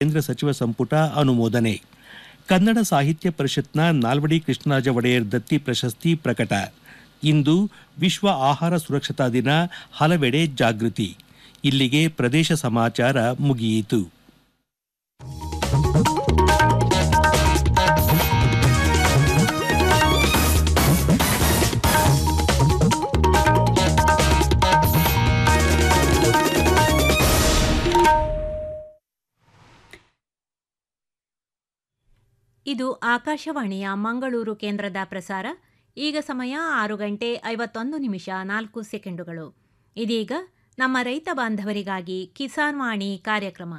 ಕೇಂದ್ರ ಸಚಿವ ಸಂಪುಟ ಅನುಮೋದನೆ ಕನ್ನಡ ಸಾಹಿತ್ಯ ಪರಿಷತ್ನ ನಾಲ್ವಡಿ ಕೃಷ್ಣರಾಜ ಒಡೆಯರ್ ದತ್ತಿ ಪ್ರಶಸ್ತಿ ಪ್ರಕಟ ಇಂದು ವಿಶ್ವ ಆಹಾರ ಸುರಕ್ಷತಾ ದಿನ ಹಲವೆಡೆ ಜಾಗೃತಿ ಇಲ್ಲಿಗೆ ಪ್ರದೇಶ ಸಮಾಚಾರ ಮುಗಿಯಿತು ಇದು ಆಕಾಶವಾಣಿಯ ಮಂಗಳೂರು ಕೇಂದ್ರದ ಪ್ರಸಾರ ಈಗ ಸಮಯ ಆರು ಗಂಟೆ ಐವತ್ತೊಂದು ನಿಮಿಷ ನಾಲ್ಕು ಸೆಕೆಂಡುಗಳು ಇದೀಗ ನಮ್ಮ ರೈತ ಬಾಂಧವರಿಗಾಗಿ ಕಿಸಾನ್ ವಾಣಿ ಕಾರ್ಯಕ್ರಮ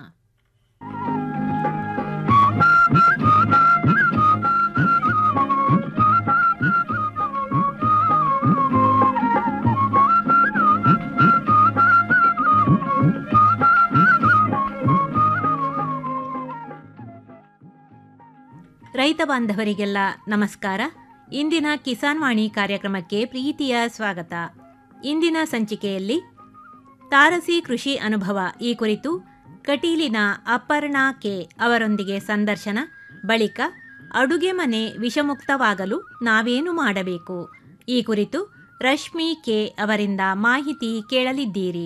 ರೈತ ಬಾಂಧವರಿಗೆಲ್ಲ ನಮಸ್ಕಾರ ಇಂದಿನ ಕಿಸಾನ್ ವಾಣಿ ಕಾರ್ಯಕ್ರಮಕ್ಕೆ ಪ್ರೀತಿಯ ಸ್ವಾಗತ ಇಂದಿನ ಸಂಚಿಕೆಯಲ್ಲಿ ತಾರಸಿ ಕೃಷಿ ಅನುಭವ ಈ ಕುರಿತು ಕಟೀಲಿನ ಅಪರ್ಣಾ ಕೆ ಅವರೊಂದಿಗೆ ಸಂದರ್ಶನ ಬಳಿಕ ಅಡುಗೆ ಮನೆ ವಿಷಮುಕ್ತವಾಗಲು ನಾವೇನು ಮಾಡಬೇಕು ಈ ಕುರಿತು ರಶ್ಮಿ ಕೆ ಅವರಿಂದ ಮಾಹಿತಿ ಕೇಳಲಿದ್ದೀರಿ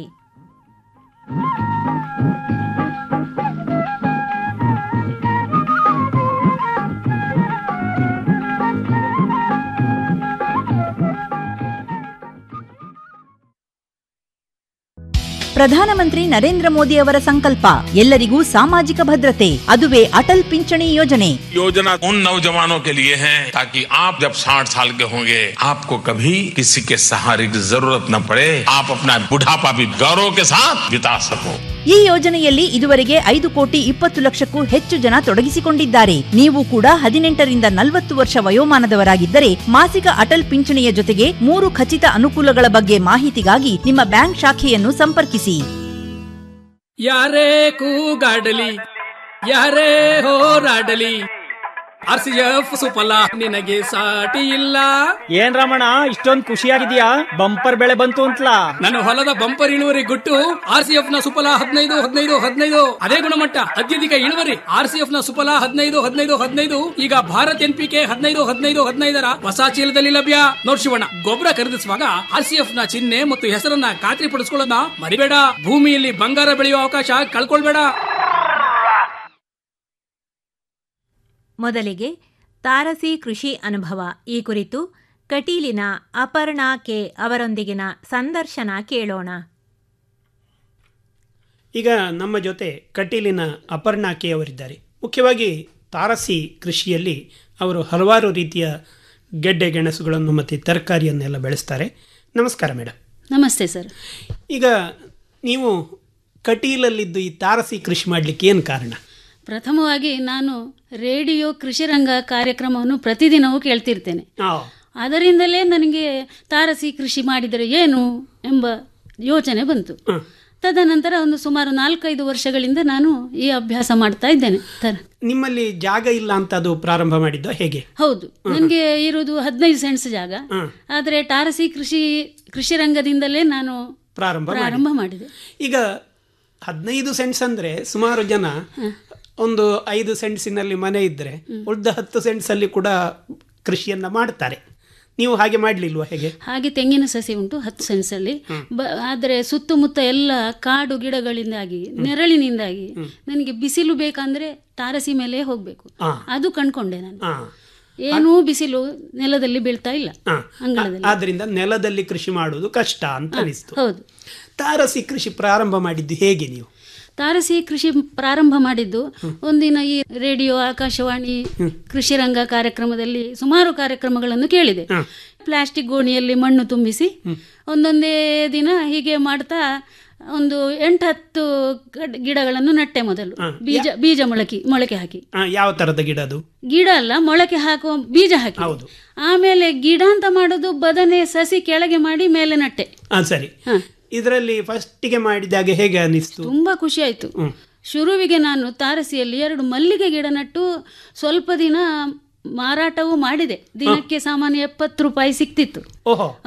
ಪ್ರಧಾನಮಂತ್ರಿ ನರೇಂದ್ರ ಮೋದಿ ಅವರ ಸಂಕಲ್ಪ ಎಲ್ಲರಿಗೂ ಸಾಮಾಜಿಕ ಭದ್ರತೆ ಅದುವೇ ಅಟಲ್ ಪಿಂಚಣಿ ಯೋಜನೆ योजना उन नौजवानों के लिए है ताकि आप जब 60 साल के होंगे आपको कभी किसी के सहारे की जरूरत न पड़े आप अपना बुढ़ापा भी गौरव के साथ बिता सको ಈ ಯೋಜನೆಯಲ್ಲಿ ಇದುವರೆಗೆ ಐದು ಕೋಟಿ ಇಪ್ಪತ್ತು ಲಕ್ಷಕ್ಕೂ ಹೆಚ್ಚು ಜನ ತೊಡಗಿಸಿಕೊಂಡಿದ್ದಾರೆ ನೀವು ಕೂಡ ಹದಿನೆಂಟರಿಂದ ನಲವತ್ತು ವರ್ಷ ವಯೋಮಾನದವರಾಗಿದ್ದರೆ ಮಾಸಿಕ ಅಟಲ್ ಪಿಂಚಣಿಯ ಜೊತೆಗೆ ಮೂರು ಖಚಿತ ಅನುಕೂಲಗಳ ಬಗ್ಗೆ ಮಾಹಿತಿಗಾಗಿ ನಿಮ್ಮ ಬ್ಯಾಂಕ್ ಶಾಖೆಯನ್ನು ಸಂಪರ್ಕಿಸಿ ಯಾರೇ ಕೂಗಾಡಲಿ ಯಾರೇ ಹೋರಾಡಲಿ ಆರ್ ಸಿ ಎಫ್ ಸುಫಲ ನಿನಗೆ ಸಾಟಿ ಇಲ್ಲ ಏನ್ ರಮಣ ಇಷ್ಟೊಂದ್ ಖುಷಿಯಾಗಿದ್ಯಾ ಬಂಪರ್ ಬೆಳೆ ಬಂತು ಅಂತಲಾ ನನ್ನ ಹೊಲದ ಬಂಪರ್ ಇಳುವರಿ ಗುಟ್ಟು ಆರ್ ಸಿ ಎಫ್ ನ ಸುಫಲ ಹದಿನೈದು ಹದಿನೈದು ಹದಿನೈದು ಅದೇ ಗುಣಮಟ್ಟ ಅತ್ಯಧಿಕ ಇಳುವರಿ ಆರ್ ಸಿ ಎಫ್ ನ ಸುಫಲ ಹದಿನೈದು ಹದಿನೈದು ಹದಿನೈದು ಈಗ ಭಾರತ್ ಎನ್ ಪಿ ಕೆ ಹದಿನೈದು ಹದಿನೈದು ಹದಿನೈದರ ಹೊಸ ಚೀಲದಲ್ಲಿ ಲಭ್ಯ ನೋಡ್ ಶಿವಣ್ಣ ಗೊಬ್ಬರ ಖರೀದಿಸುವಾಗ ಆರ್ ಸಿ ಎಫ್ ನ ಚಿಹ್ನೆ ಮತ್ತು ಹೆಸರನ್ನ ಖಾತ್ರಿ ಪಡಿಸ್ಕೊಳ್ಳೋದನ್ನ ಮರಿಬೇಡ ಭೂಮಿಯಲ್ಲಿ ಬಂಗಾರ ಬೆಳೆಯುವ ಅವಕಾಶ ಕಳ್ಕೊಳ್ಬೇಡ ಮೊದಲಿಗೆ ತಾರಸಿ ಕೃಷಿ ಅನುಭವ ಈ ಕುರಿತು ಕಟೀಲಿನ ಅಪರ್ಣಾ ಕೆ ಅವರೊಂದಿಗಿನ ಸಂದರ್ಶನ ಕೇಳೋಣ ಈಗ ನಮ್ಮ ಜೊತೆ ಕಟೀಲಿನ ಅಪರ್ಣಾ ಕೆ ಅವರಿದ್ದಾರೆ ಮುಖ್ಯವಾಗಿ ತಾರಸಿ ಕೃಷಿಯಲ್ಲಿ ಅವರು ಹಲವಾರು ರೀತಿಯ ಗೆಡ್ಡೆ ಗೆಣಸುಗಳನ್ನು ಮತ್ತು ತರಕಾರಿಯನ್ನೆಲ್ಲ ಬೆಳೆಸ್ತಾರೆ ನಮಸ್ಕಾರ ಮೇಡಮ್ ನಮಸ್ತೆ ಸರ್ ಈಗ ನೀವು ಕಟೀಲಲ್ಲಿದ್ದು ಈ ತಾರಸಿ ಕೃಷಿ ಮಾಡಲಿಕ್ಕೆ ಏನು ಕಾರಣ ಪ್ರಥಮವಾಗಿ ನಾನು ರೇಡಿಯೋ ಕೃಷಿರಂಗ ಕಾರ್ಯಕ್ರಮವನ್ನು ಪ್ರತಿದಿನವೂ ಕೇಳ್ತಿರ್ತೇನೆ ಆ, ಅದರಿಂದಲೇ ನನಗೆ ತಾರಸಿ ಕೃಷಿ ಮಾಡಿದರೆ ಏನು ಎಂಬ ಯೋಚನೆ ಬಂತು ಹ. ತದನಂತರ ಒಂದು ಸುಮಾರು ನಾಲ್ಕೈದು ವರ್ಷಗಳಿಂದ ನಾನು ಈ ಅಭ್ಯಾಸ ಮಾಡ್ತಾ ಇದ್ದೇನೆ ತರ ನಿಮ್ಮಲ್ಲಿ ಜಾಗ ಇಲ್ಲ ಅಂತ ಅದು ಪ್ರಾರಂಭ ಮಾಡಿದ್ದು ಹೇಗೆ ಹೌದು ನನಗೆ ಇರುವುದು ಹದಿನೈದು ಸೆಂಟ್ಸ್ ಜಾಗ ಹ. ಆದರೆ ತಾರಸಿ ಕೃಷಿ ಕೃಷಿ ರಂಗದಿಂದಲೇ ನಾನು ಪ್ರಾರಂಭ ಮಾಡಿ ಪ್ರಾರಂಭ ಮಾಡಿದೆ ಈಗ ಹದಿನೈದು ಸೆಂಟ್ಸ್ ಅಂದರೆ ಸುಮಾರು ಜನ ಒಂದು ಐದು ಸೆಂಟ್ಸಿನಲ್ಲಿ ಮನೆ ಇದ್ದರೆ ಉಳಿದ ಹತ್ತು ಸೆಂಟ್ಸಲ್ಲಿ ಕೂಡ ಕೃಷಿಯನ್ನ ಮಾಡ್ತಾರೆ ನೀವು ಹಾಗೆ ಮಾಡಲಿಲ್ವಾ ಹೇಗೆ ಹಾಗೆ ತೆಂಗಿನ ಸಸಿ ಉಂಟು ಹತ್ತು ಸೆನ್ಸಲ್ಲಿ ಬ ಆದರೆ ಸುತ್ತಮುತ್ತ ಎಲ್ಲ ಕಾಡು ಗಿಡಗಳಿಂದಾಗಿ ನೆರಳಿನಿಂದಾಗಿ ನನಗೆ ಬಿಸಿಲು ಬೇಕಂದ್ರೆ ತಾರಸಿ ಮೇಲೆ ಹೋಗಬೇಕು ಆ. ಅದು ಕಂಡ್ಕೊಂಡೆ ನಾನು ಆ, ಏನೂ ಬಿಸಿಲು ನೆಲದಲ್ಲಿ ಬೀಳ್ತಾ ಇಲ್ಲ ಆ. ಅಂಗಳದಲ್ಲಿ ಆದ್ರಿಂದ ನೆಲದಲ್ಲಿ ಕೃಷಿ ಮಾಡುವುದು ಕಷ್ಟ ಅಂತ ಅನಿಸ್ತು ಹೌದು ತಾರಸಿ ಕೃಷಿ ಪ್ರಾರಂಭ ಮಾಡಿದ್ದು ಹೇಗೆ ನೀವು ತಾರಸಿ ಕೃಷಿ ಪ್ರಾರಂಭ ಮಾಡಿದ್ದು ಒಂದಿನ ಈ ರೇಡಿಯೋ ಆಕಾಶವಾಣಿ ಕೃಷಿ ರಂಗ ಕಾರ್ಯಕ್ರಮದಲ್ಲಿ ಸುಮಾರು ಕಾರ್ಯಕ್ರಮಗಳನ್ನು ಕೇಳಿದೆ ಪ್ಲಾಸ್ಟಿಕ್ ಗೋಣಿಯಲ್ಲಿ ಮಣ್ಣು ತುಂಬಿಸಿ ಒಂದೊಂದೇ ದಿನ ಹೀಗೆ ಮಾಡ್ತಾ ಒಂದು ಎಂಟತ್ತು ಗಡ್- ಗಿಡಗಳನ್ನು ನಟ್ಟೆ ಮೊದಲು ಬೀಜ ಬೀಜ ಮೊಳಕೆ ಮೊಳಕೆ ಹಾಕಿ ಆ, ಯಾವ ತರದ ಗಿಡ ಅದು ಗಿಡ ಅಲ್ಲ ಮೊಳಕೆ ಹಾಕುವ ಬೀಜ ಹಾಕಿ ಹೌದು. ಆಮೇಲೆ ಗಿಡ ಅಂತ ಮಾಡೋದು ಬದನೆ ಸಸಿ ಕೆಳಗೆ ಮಾಡಿ ಮೇಲೆ ನಟ್ಟೆ ಆ ಸರಿ ಹ. ಇದರಲ್ಲಿ ಫಸ್ಟಿಗೆ ಮಾಡಿದಾಗ ಹೇಗೆ ಅನಿಸ್ತು ತುಂಬಾ ಖುಷಿ ಆಯ್ತು ಶುರುವಿಗೆ ನಾನು ತಾರಸಿಯಲ್ಲಿ ಎರಡು ಮಲ್ಲಿಗೆ ಗಿಡ ನಟ್ಟು ಸ್ವಲ್ಪ ದಿನ ಮಾರಾಟವೂ ಮಾಡಿದೆ ದಿನಕ್ಕೆ ಸಾಮಾನ್ಯ ಎಪ್ಪತ್ತು ರೂಪಾಯಿ ಸಿಕ್ತಿತ್ತು ಓಹೋ ಹಾ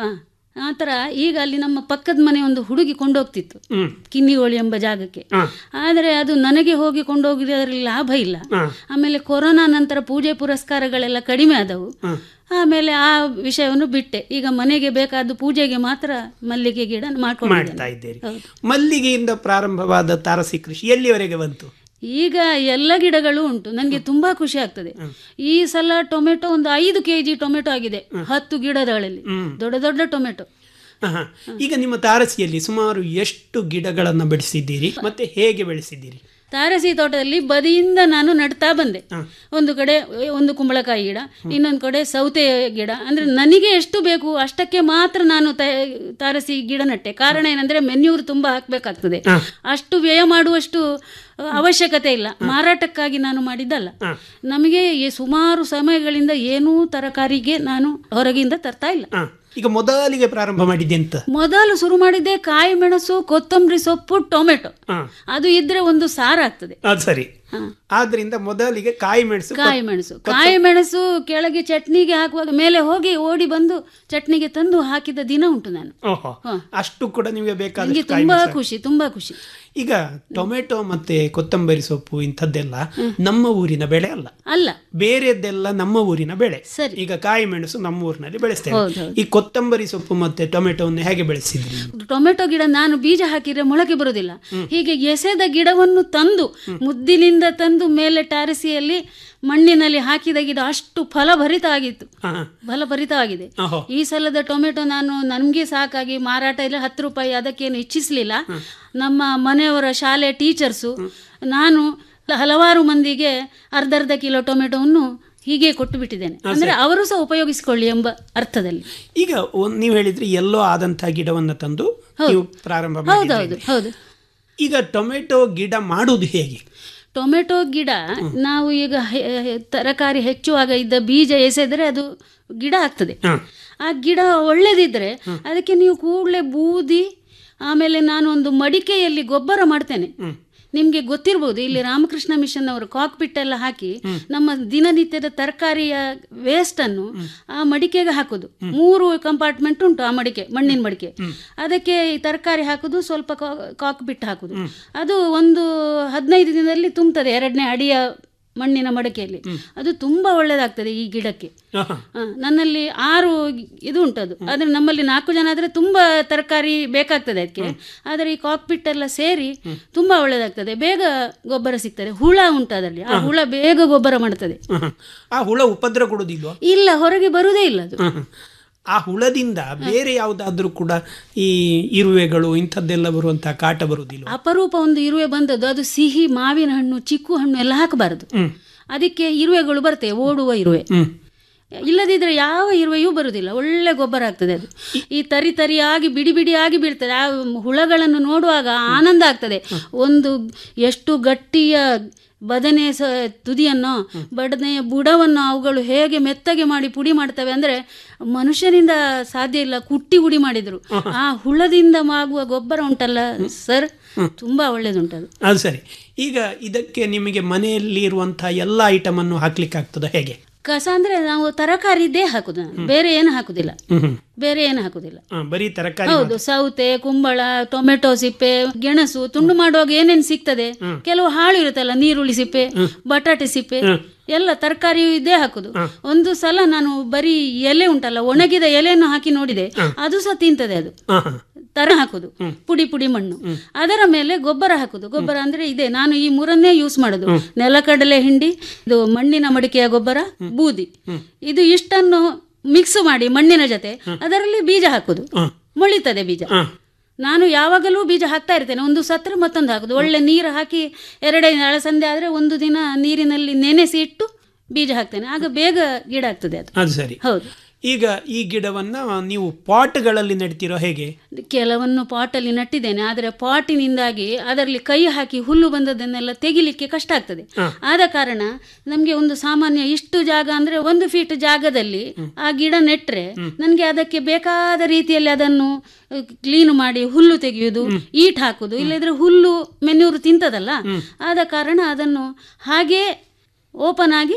ಆ ಥರ ಈಗ ಅಲ್ಲಿ ನಮ್ಮ ಪಕ್ಕದ ಮನೆ ಒಂದು ಹುಡುಗಿ ಕೊಂಡೋಗ್ತಿತ್ತು ಕಿನ್ನಿಗೋಳಿ ಎಂಬ ಜಾಗಕ್ಕೆ ಆದರೆ ಅದು ನನಗೆ ಹೋಗಿ ಕೊಂಡೋಗಿದ್ರಲ್ಲಿ ಲಾಭ ಇಲ್ಲ ಆಮೇಲೆ ಕೊರೋನಾ ನಂತರ ಪೂಜೆ ಪುರಸ್ಕಾರಗಳೆಲ್ಲ ಕಡಿಮೆ ಆದವು ಆಮೇಲೆ ಆ ವಿಷಯವನ್ನು ಬಿಟ್ಟೆ ಈಗ ಮನೆಗೆ ಬೇಕಾದ ಪೂಜೆಗೆ ಮಾತ್ರ ಮಲ್ಲಿಗೆ ಗಿಡ ಮಾಡ್ತಾ ಮಾಡ್ಕೊಂಡಿದ್ದೇನೆ ಇದ್ದೀರಿ ಮಲ್ಲಿಗೆಯಿಂದ ಪ್ರಾರಂಭವಾದ ತಾರಸಿ ಕೃಷಿ ಎಲ್ಲಿವರೆಗೆ ಬಂತು ಈಗ ಎಲ್ಲ ಗಿಡಗಳು ಉಂಟು ನನಗೆ ತುಂಬಾ ಖುಷಿ ಆಗ್ತದೆ ಈ ಸಲ ಟೊಮೆಟೊ ಒಂದು ಐದು ಕೆ ಜಿ ಟೊಮೆಟೊ ಆಗಿದೆ ಹತ್ತು ಗಿಡಗಳಲ್ಲಿ ದೊಡ್ಡ ದೊಡ್ಡ ಟೊಮೆಟೊ ಆಹಾ. ಈಗ ನಿಮ್ಮ ತಾರಸಿಯಲ್ಲಿ ಸುಮಾರು ಎಷ್ಟು ಗಿಡಗಳನ್ನು ಬೆಳೆಸಿದ್ದೀರಿ ಮತ್ತೆ ಹೇಗೆ ಬೆಳೆಸಿದ್ದೀರಿ ತಾರಸಿ ತೋಟದಲ್ಲಿ ಬದಿಯಿಂದ ನಾನು ನಡ್ತಾ ಬಂದೆ ಒಂದು ಕಡೆ ಒಂದು ಕುಂಬಳಕಾಯಿ ಗಿಡ ಇನ್ನೊಂದು ಕಡೆ ಸೌತೆ ಗಿಡ ಅಂದ್ರೆ ನನಗೆ ಎಷ್ಟು ಬೇಕು ಅಷ್ಟಕ್ಕೆ ಮಾತ್ರ ನಾನು ತ- ತಾರಸಿ ಗಿಡ ನಟ್ಟೆ ಕಾರಣ ಏನಂದ್ರೆ ಮೆನ್ಯೂರ್ ತುಂಬಾ ಹಾಕ್ಬೇಕಾಗ್ತದೆ ಅಷ್ಟು ವ್ಯಯ ಮಾಡುವಷ್ಟು ಅವಶ್ಯಕತೆ ಇಲ್ಲ ಮಾರಾಟಕ್ಕಾಗಿ ನಾನು ಮಾಡಿದ್ದಲ್ಲ ನಮಗೆ ಈ ಸುಮಾರು ಸಮಯಗಳಿಂದ ಏನೂ ತರಕಾರಿಗೆ ನಾನು ಹೊರಗಿಂದ ತರ್ತಾ ಇಲ್ಲ ಆ, ಈಗ ಮೊದಲಿಗೆ ಪ್ರಾರಂಭ ಮಾಡಿದ್ದೆ ಅಂತ ಮೊದಲು ಶುರು ಮಾಡಿದ್ದೆ ಕಾಯಿ ಮೆಣಸು ಕೊತ್ತಂಬರಿ ಸೊಪ್ಪು ಟೊಮೆಟೊ ಅದು ಇದ್ರೆ ಒಂದು ಸಾರು ಆಗ್ತದೆ ಅದು ಸರಿ ಆದ್ರಿಂದ ಮೊದಲಿಗೆ ಕಾಯಿ ಮೆಣಸು ಕಾಯಿ ಮೆಣಸು ಕಾಯಿ ಮೆಣಸು ಕೆಳಗೆ ಚಟ್ನಿಗೆ ಹಾಕುವಾಗ ಮೇಲೆ ಹೋಗಿ ಓಡಿ ಬಂದು ಚಟ್ನಿಗೆ ತಂದು ಹಾಕಿದ ದಿನ ಉಂಟು ನಾನು ಓಹೋ ಅಷ್ಟು ಕೂಡ ನಿಮಗೆ ನನಗೆ ಬೇಕಾದ ಕಾಯಿ ತುಂಬಾ ಮೆಣಸು. ಖುಷಿ ತುಂಬಾ ಖುಷಿ ಈಗ ಟೊಮೆಟೊ ಮತ್ತೆ ಕೊತ್ತಂಬರಿ ಸೊಪ್ಪು ಇಂಥದ್ದೆಲ್ಲ ನಮ್ಮ ಊರಿನ ಬೆಳೆ ಅಲ್ಲ ಅಲ್ಲ ಬೇರೆದ್ದೆಲ್ಲ ನಮ್ಮ ಊರಿನ ಬೆಳೆ ಸರಿ. ಈಗ ಕಾಯಿ ಮೆಣಸು ನಮ್ಮ ಊರಿನಲ್ಲಿ ಬೆಳೆಸ್ತೇವೆ ಹೌದು, ಹೌದು. ಈ ಕೊತ್ತಂಬರಿ ಸೊಪ್ಪು ಮತ್ತೆ ಟೊಮೆಟೊವನ್ನು ಹೇಗೆ ಬೆಳೆಸಿದ್ರಿ ಟೊಮೆಟೊ ಗಿಡ ನಾನು ಬೀಜ ಹಾಕಿದ್ರೆ ಮೊಳಕೆ ಬರುವುದಿಲ್ಲ ಹೀಗೆ ಎಸೆದ ಗಿಡವನ್ನು ತಂದು ಮುದ್ದಿನಿಂದ ತಂದು ಮೇಲೆ ಟಾರಸಿಯಲ್ಲಿ ಮಣ್ಣಿನಲ್ಲಿ ಹಾಕಿದ ಗಿಡ ಅಷ್ಟು ಫಲಭರಿತ ಆಗಿತ್ತು ಫಲಭರಿತವಾಗಿದೆ ಓಹೋ. ಈ ಸಲದ ಟೊಮೆಟೊ ನಾನು ನಮಗೆ ಸಾಕಾಗಿ ಮಾರಾಟ ಇಲ್ಲ ಹತ್ತು ರೂಪಾಯಿ ಅದಕ್ಕೇನು ಇಚ್ಛಿಸಲಿಲ್ಲ ನಮ್ಮ ಮನೆಯವರ ಶಾಲೆ ಟೀಚರ್ಸು ನಾನು ಹಲವಾರು ಮಂದಿಗೆ ಅರ್ಧ ಅರ್ಧ ಕಿಲೋ ಟೊಮೆಟೊವನ್ನು ಹೀಗೆ ಕೊಟ್ಟು ಬಿಟ್ಟಿದ್ದೇನೆ ಅಂದ್ರೆ ಅವರು ಸಹ ಉಪಯೋಗಿಸಿಕೊಳ್ಳಿ ಎಂಬ ಅರ್ಥದಲ್ಲಿ ಈಗ ಒಂದ್- ನೀವು ಹೇಳಿದ್ರಿ ಎಲ್ಲೋ ಆದಂತಹ ಗಿಡವನ್ನ ತಂದು ನೀವು ಪ್ರಾರಂಭ ಹೌದೌದು ಮಾಡಿದ್ರಿ ಹೌದು ಈಗ ಟೊಮೆಟೊ ಗಿಡ ಮಾಡುವುದು ಹೇಗೆ ಟೊಮೆಟೊ ಗಿಡ ನಾವು ಈಗ ಹೆ- ಹೆ- ತರಕಾರಿ ಹೆಚ್ಚುವಾಗ ಇದ್ದ ಬೀಜ ಎಸೆದರೆ ಅದು ಗಿಡ ಆಗ್ತದೆ ಆ ಗಿಡ ಒಳ್ಳೆದಿದ್ರೆ ಅದಕ್ಕೆ ನೀವು ಕೂಡಲೇ ಬೂದಿ ಆಮೇಲೆ ನಾನು ಒಂದು ಮಡಿಕೆಯಲ್ಲಿ ಗೊಬ್ಬರ ಮಾಡ್ತೇನೆ ನಿಮಗೆ ಗೊತ್ತಿರ್ಬೋದು ಇಲ್ಲಿ ರಾಮಕೃಷ್ಣ ಮಿಷನ್ ಅವರು ಕಾಕ್ಪಿಟ್ ಎಲ್ಲ ಹಾಕಿ ನಮ್ಮ ದಿನನಿತ್ಯದ ತರಕಾರಿಯ ವೇಸ್ಟ್ ಅನ್ನು ಆ ಮಡಿಕೆಗೆ ಹಾಕೋದು ಮೂರು ಕಂಪಾರ್ಟ್ಮೆಂಟ್ ಉಂಟು ಆ ಮಡಿಕೆ ಮಣ್ಣಿನ ಮಡಿಕೆ ಅದಕ್ಕೆ ಈ ತರಕಾರಿ ಹಾಕೋದು ಸ್ವಲ್ಪ ಕಾಕ್ಪಿಟ್ ಹಾಕೋದು ಅದು ಒಂದು ಹದಿನೈದು ದಿನದಲ್ಲಿ ತುಂಬುತ್ತದೆ ಎರಡನೇ ಅಡಿಯ ಮಣ್ಣಿನ ಮಡಕೆಯಲ್ಲಿ ಅದು ತುಂಬಾ ಒಳ್ಳೆಯದಾಗ್ತದೆ ಈ ಗಿಡಕ್ಕೆ ಆಹಾ. ಆ, ನನ್ನಲ್ಲಿ ಆರು ಇದು ಉಂಟದು ಆದ್ರೆ ನಮ್ಮಲ್ಲಿ ನಾಲ್ಕು ಜನ ಆದ್ರೆ ತುಂಬಾ ತರಕಾರಿ ಬೇಕಾಗ್ತದೆ ಅದಕ್ಕೆ ಆದರೆ ಈ ಕಾಕ್ಪಿಟ್ ಎಲ್ಲ ಸೇರಿ ತುಂಬಾ ಒಳ್ಳೆದಾಗ್ತದೆ ಬೇಗ ಗೊಬ್ಬರ ಸಿಗ್ತದೆ ಹುಳ ಉಂಟು ಅದರಲ್ಲಿ ಆ ಹುಳ ಬೇಗ ಗೊಬ್ಬರ ಮಾಡ್ತದೆ ಆಹಾ. ಆ ಹುಳ ಉಪದ್ರ ಕೊಡುವುದಿಲ್ವಾ ಇಲ್ಲ ಹೊರಗೆ ಬರುವುದೇ ಇಲ್ಲ ಅದು ಆಹಾ. ಆ ಹುಳದಿಂದ ಬೇರೆ ಯಾವುದಾದ್ರೂ ಕೂಡ ಈ ಇರುವೆಗಳು ಇಂಥದ್ದೆಲ್ಲ ಬರುವಂತಹ ಕಾಟ ಬರುವುದಿಲ್ವಾ ಅಪರೂಪ ಒಂದು ಇರುವೆ ಬಂದದ್ದು ಅದು ಸಿಹಿ ಮಾವಿನ ಹಣ್ಣು ಚಿಕ್ಕು ಹಣ್ಣು ಎಲ್ಲ ಹಾಕಬಾರದು ಅದಕ್ಕೆ ಇರುವೆಗಳು ಬರ್ತವೆ ಓಡುವ ಇರುವೆ ಇಲ್ಲದಿದ್ರೆ ಯಾವ ಇರುವೆಯೂ ಬರುವುದಿಲ್ಲ ಒಳ್ಳೆ ಗೊಬ್ಬರ ಆಗ್ತದೆ ಅದು ಈ ತರಿ ತರಿಯಾಗಿ ಬಿಡಿ ಬಿಡಿಯಾಗಿ ಬೀಳ್ತದೆ ಆ ಹುಳಗಳನ್ನು ನೋಡುವಾಗ ಆನಂದ ಆಗ್ತದೆ ಒಂದು ಎಷ್ಟು ಗಟ್ಟಿಯ ಬದನೆ ಸ ತುದಿಯನ್ನು ಬದನೆಯ ಬುಡವನ್ನು ಅವುಗಳು ಹೇಗೆ ಮೆತ್ತಗೆ ಮಾಡಿ ಪುಡಿ ಮಾಡ್ತವೆ ಅಂದ್ರೆ ಮನುಷ್ಯನಿಂದ ಸಾಧ್ಯ ಇಲ್ಲ ಕುಟ್ಟಿ ಪುಡಿ ಮಾಡಿದ್ರು ಆ ಹುಳದಿಂದ ಆಗುವ ಗೊಬ್ಬರ ಉಂಟಲ್ಲ ಸರ್ ತುಂಬಾ ಒಳ್ಳೇದುಂಟದು ಅದು ಸರಿ ಈಗ ಇದಕ್ಕೆ ನಿಮಗೆ ಮನೆಯಲ್ಲಿ ಇರುವಂತಹ ಎಲ್ಲ ಐಟಮ್ ಅನ್ನು ಹಾಕ್ಲಿಕ್ಕೆ ಆಗ್ತದ ಹೇಗೆ ಕಸ ಅಂದ್ರೆ ನಾವು ತರಕಾರಿದ್ದೇ ಹಾಕುದು ನಾನು ಬೇರೆ ಏನು ಹಾಕುದಿಲ್ಲ ಬೇರೆ ಏನು ಹಾಕುದಿಲ್ಲ ಆ, ಬರೀ ತರಕಾರಿ ಹೌದು ಸೌತೆ ಕುಂಬಳ ಟೊಮೆಟೊ ಸಿಪ್ಪೆ ಗೆಣಸು ತುಂಡು ಮಾಡುವಾಗ ಏನೇನು ಸಿಗ್ತದೆ ಕೆಲವು ಹಾಳು ಇರುತ್ತಲ್ಲ ನೀರುಳ್ಳಿ ಸಿಪ್ಪೆ ಬಟಾಟೆ ಸಿಪ್ಪೆ ಎಲ್ಲ ತರಕಾರಿ ಇದೇ ಹಾಕುದು ಒಂದು ಸಲ ನಾನು ಬರೀ ಎಲೆ ಉಂಟಲ್ಲ ಒಣಗಿದ ಎಲೆಯನ್ನು ಹಾಕಿ ನೋಡಿದೆ ಅದು ಸಹ ತಿಂತದೆ ಅದು ಆಹಾ. ತರ ಹಾಕುದು ಪುಡಿ ಪುಡಿ ಮಣ್ಣು ಅದರ ಮೇಲೆ ಗೊಬ್ಬರ ಹಾಕುದು ಗೊಬ್ಬರ ಅಂದ್ರೆ ಇದೆ ನಾನು ಈ ಮೂರನ್ನೇ ಯೂಸ್ ಮಾಡುದು ನೆಲಕಡಲೆ ಹಿಂಡಿ ಇದು ಮಣ್ಣಿನ ಮಡಿಕೆಯ ಗೊಬ್ಬರ ಬೂದಿ ಇದು ಇಷ್ಟನ್ನು ಮಿಕ್ಸ್ ಮಾಡಿ ಮಣ್ಣಿನ ಜೊತೆ ಅದರಲ್ಲಿ ಬೀಜ ಹಾಕುದು ಮೊಳಿತದೆ ಬೀಜ ನಾನು ಯಾವಾಗಲೂ ಬೀಜ ಹಾಕ್ತಾ ಇರ್ತೇನೆ ಒಂದು ಸತ್ರ ಮತ್ತೊಂದು ಹಾಕುದು ಒಳ್ಳೆ ನೀರು ಹಾಕಿ ಎರಡೇ ನಾಳೆ ಸಂಧೆ ಆದ್ರೆ ಒಂದು ದಿನ ನೀರಿನಲ್ಲಿ ನೆನೆಸಿ ಇಟ್ಟು ಬೀಜ ಹಾಕ್ತೇನೆ ಆಗ ಬೇಗ ಗಿಡ ಆಗ್ತದೆ ಅದು ಅದು ಸರಿ ಹೌದು ಈಗ ಈ ಗಿಡವನ್ನ ನೀವು ಪಾಟ್ಗಳಲ್ಲಿ ನೆಡ್ತಿರೋ ಹೇಗೆ ಕೆಲವನ್ನು ಪಾಟಲ್ಲಿ ನಟ್ಟಿದ್ದೇನೆ ಆದರೆ ಪಾಟಿನಿಂದಾಗಿ ಅದರಲ್ಲಿ ಕೈ ಹಾಕಿ ಹುಲ್ಲು ಬಂದದನ್ನೆಲ್ಲ ತೆಗಿಲಿಕ್ಕೆ ಕಷ್ಟ ಆಗ್ತದೆ ಆದ ಕಾರಣ ನಮಗೆ ಒಂದು ಸಾಮಾನ್ಯ ಇಷ್ಟು ಜಾಗ ಅಂದ್ರೆ ಒಂದು ಫೀಟ್ ಜಾಗದಲ್ಲಿ ಆ ಗಿಡ ನೆಟ್ರೆ ನನಗೆ ಅದಕ್ಕೆ ಬೇಕಾದ ರೀತಿಯಲ್ಲಿ ಅದನ್ನು ಕ್ಲೀನ್ ಮಾಡಿ ಹುಲ್ಲು ತೆಗೆಯುವುದು ಈಟ್ ಹಾಕುದು ಇಲ್ಲದ್ರೆ ಹುಲ್ಲು ಮೆನ್ಯೂರು ತಿಂತದಲ್ಲ ಆದ ಕಾರಣ ಅದನ್ನು ಹಾಗೇ ಓಪನ್ ಆಗಿ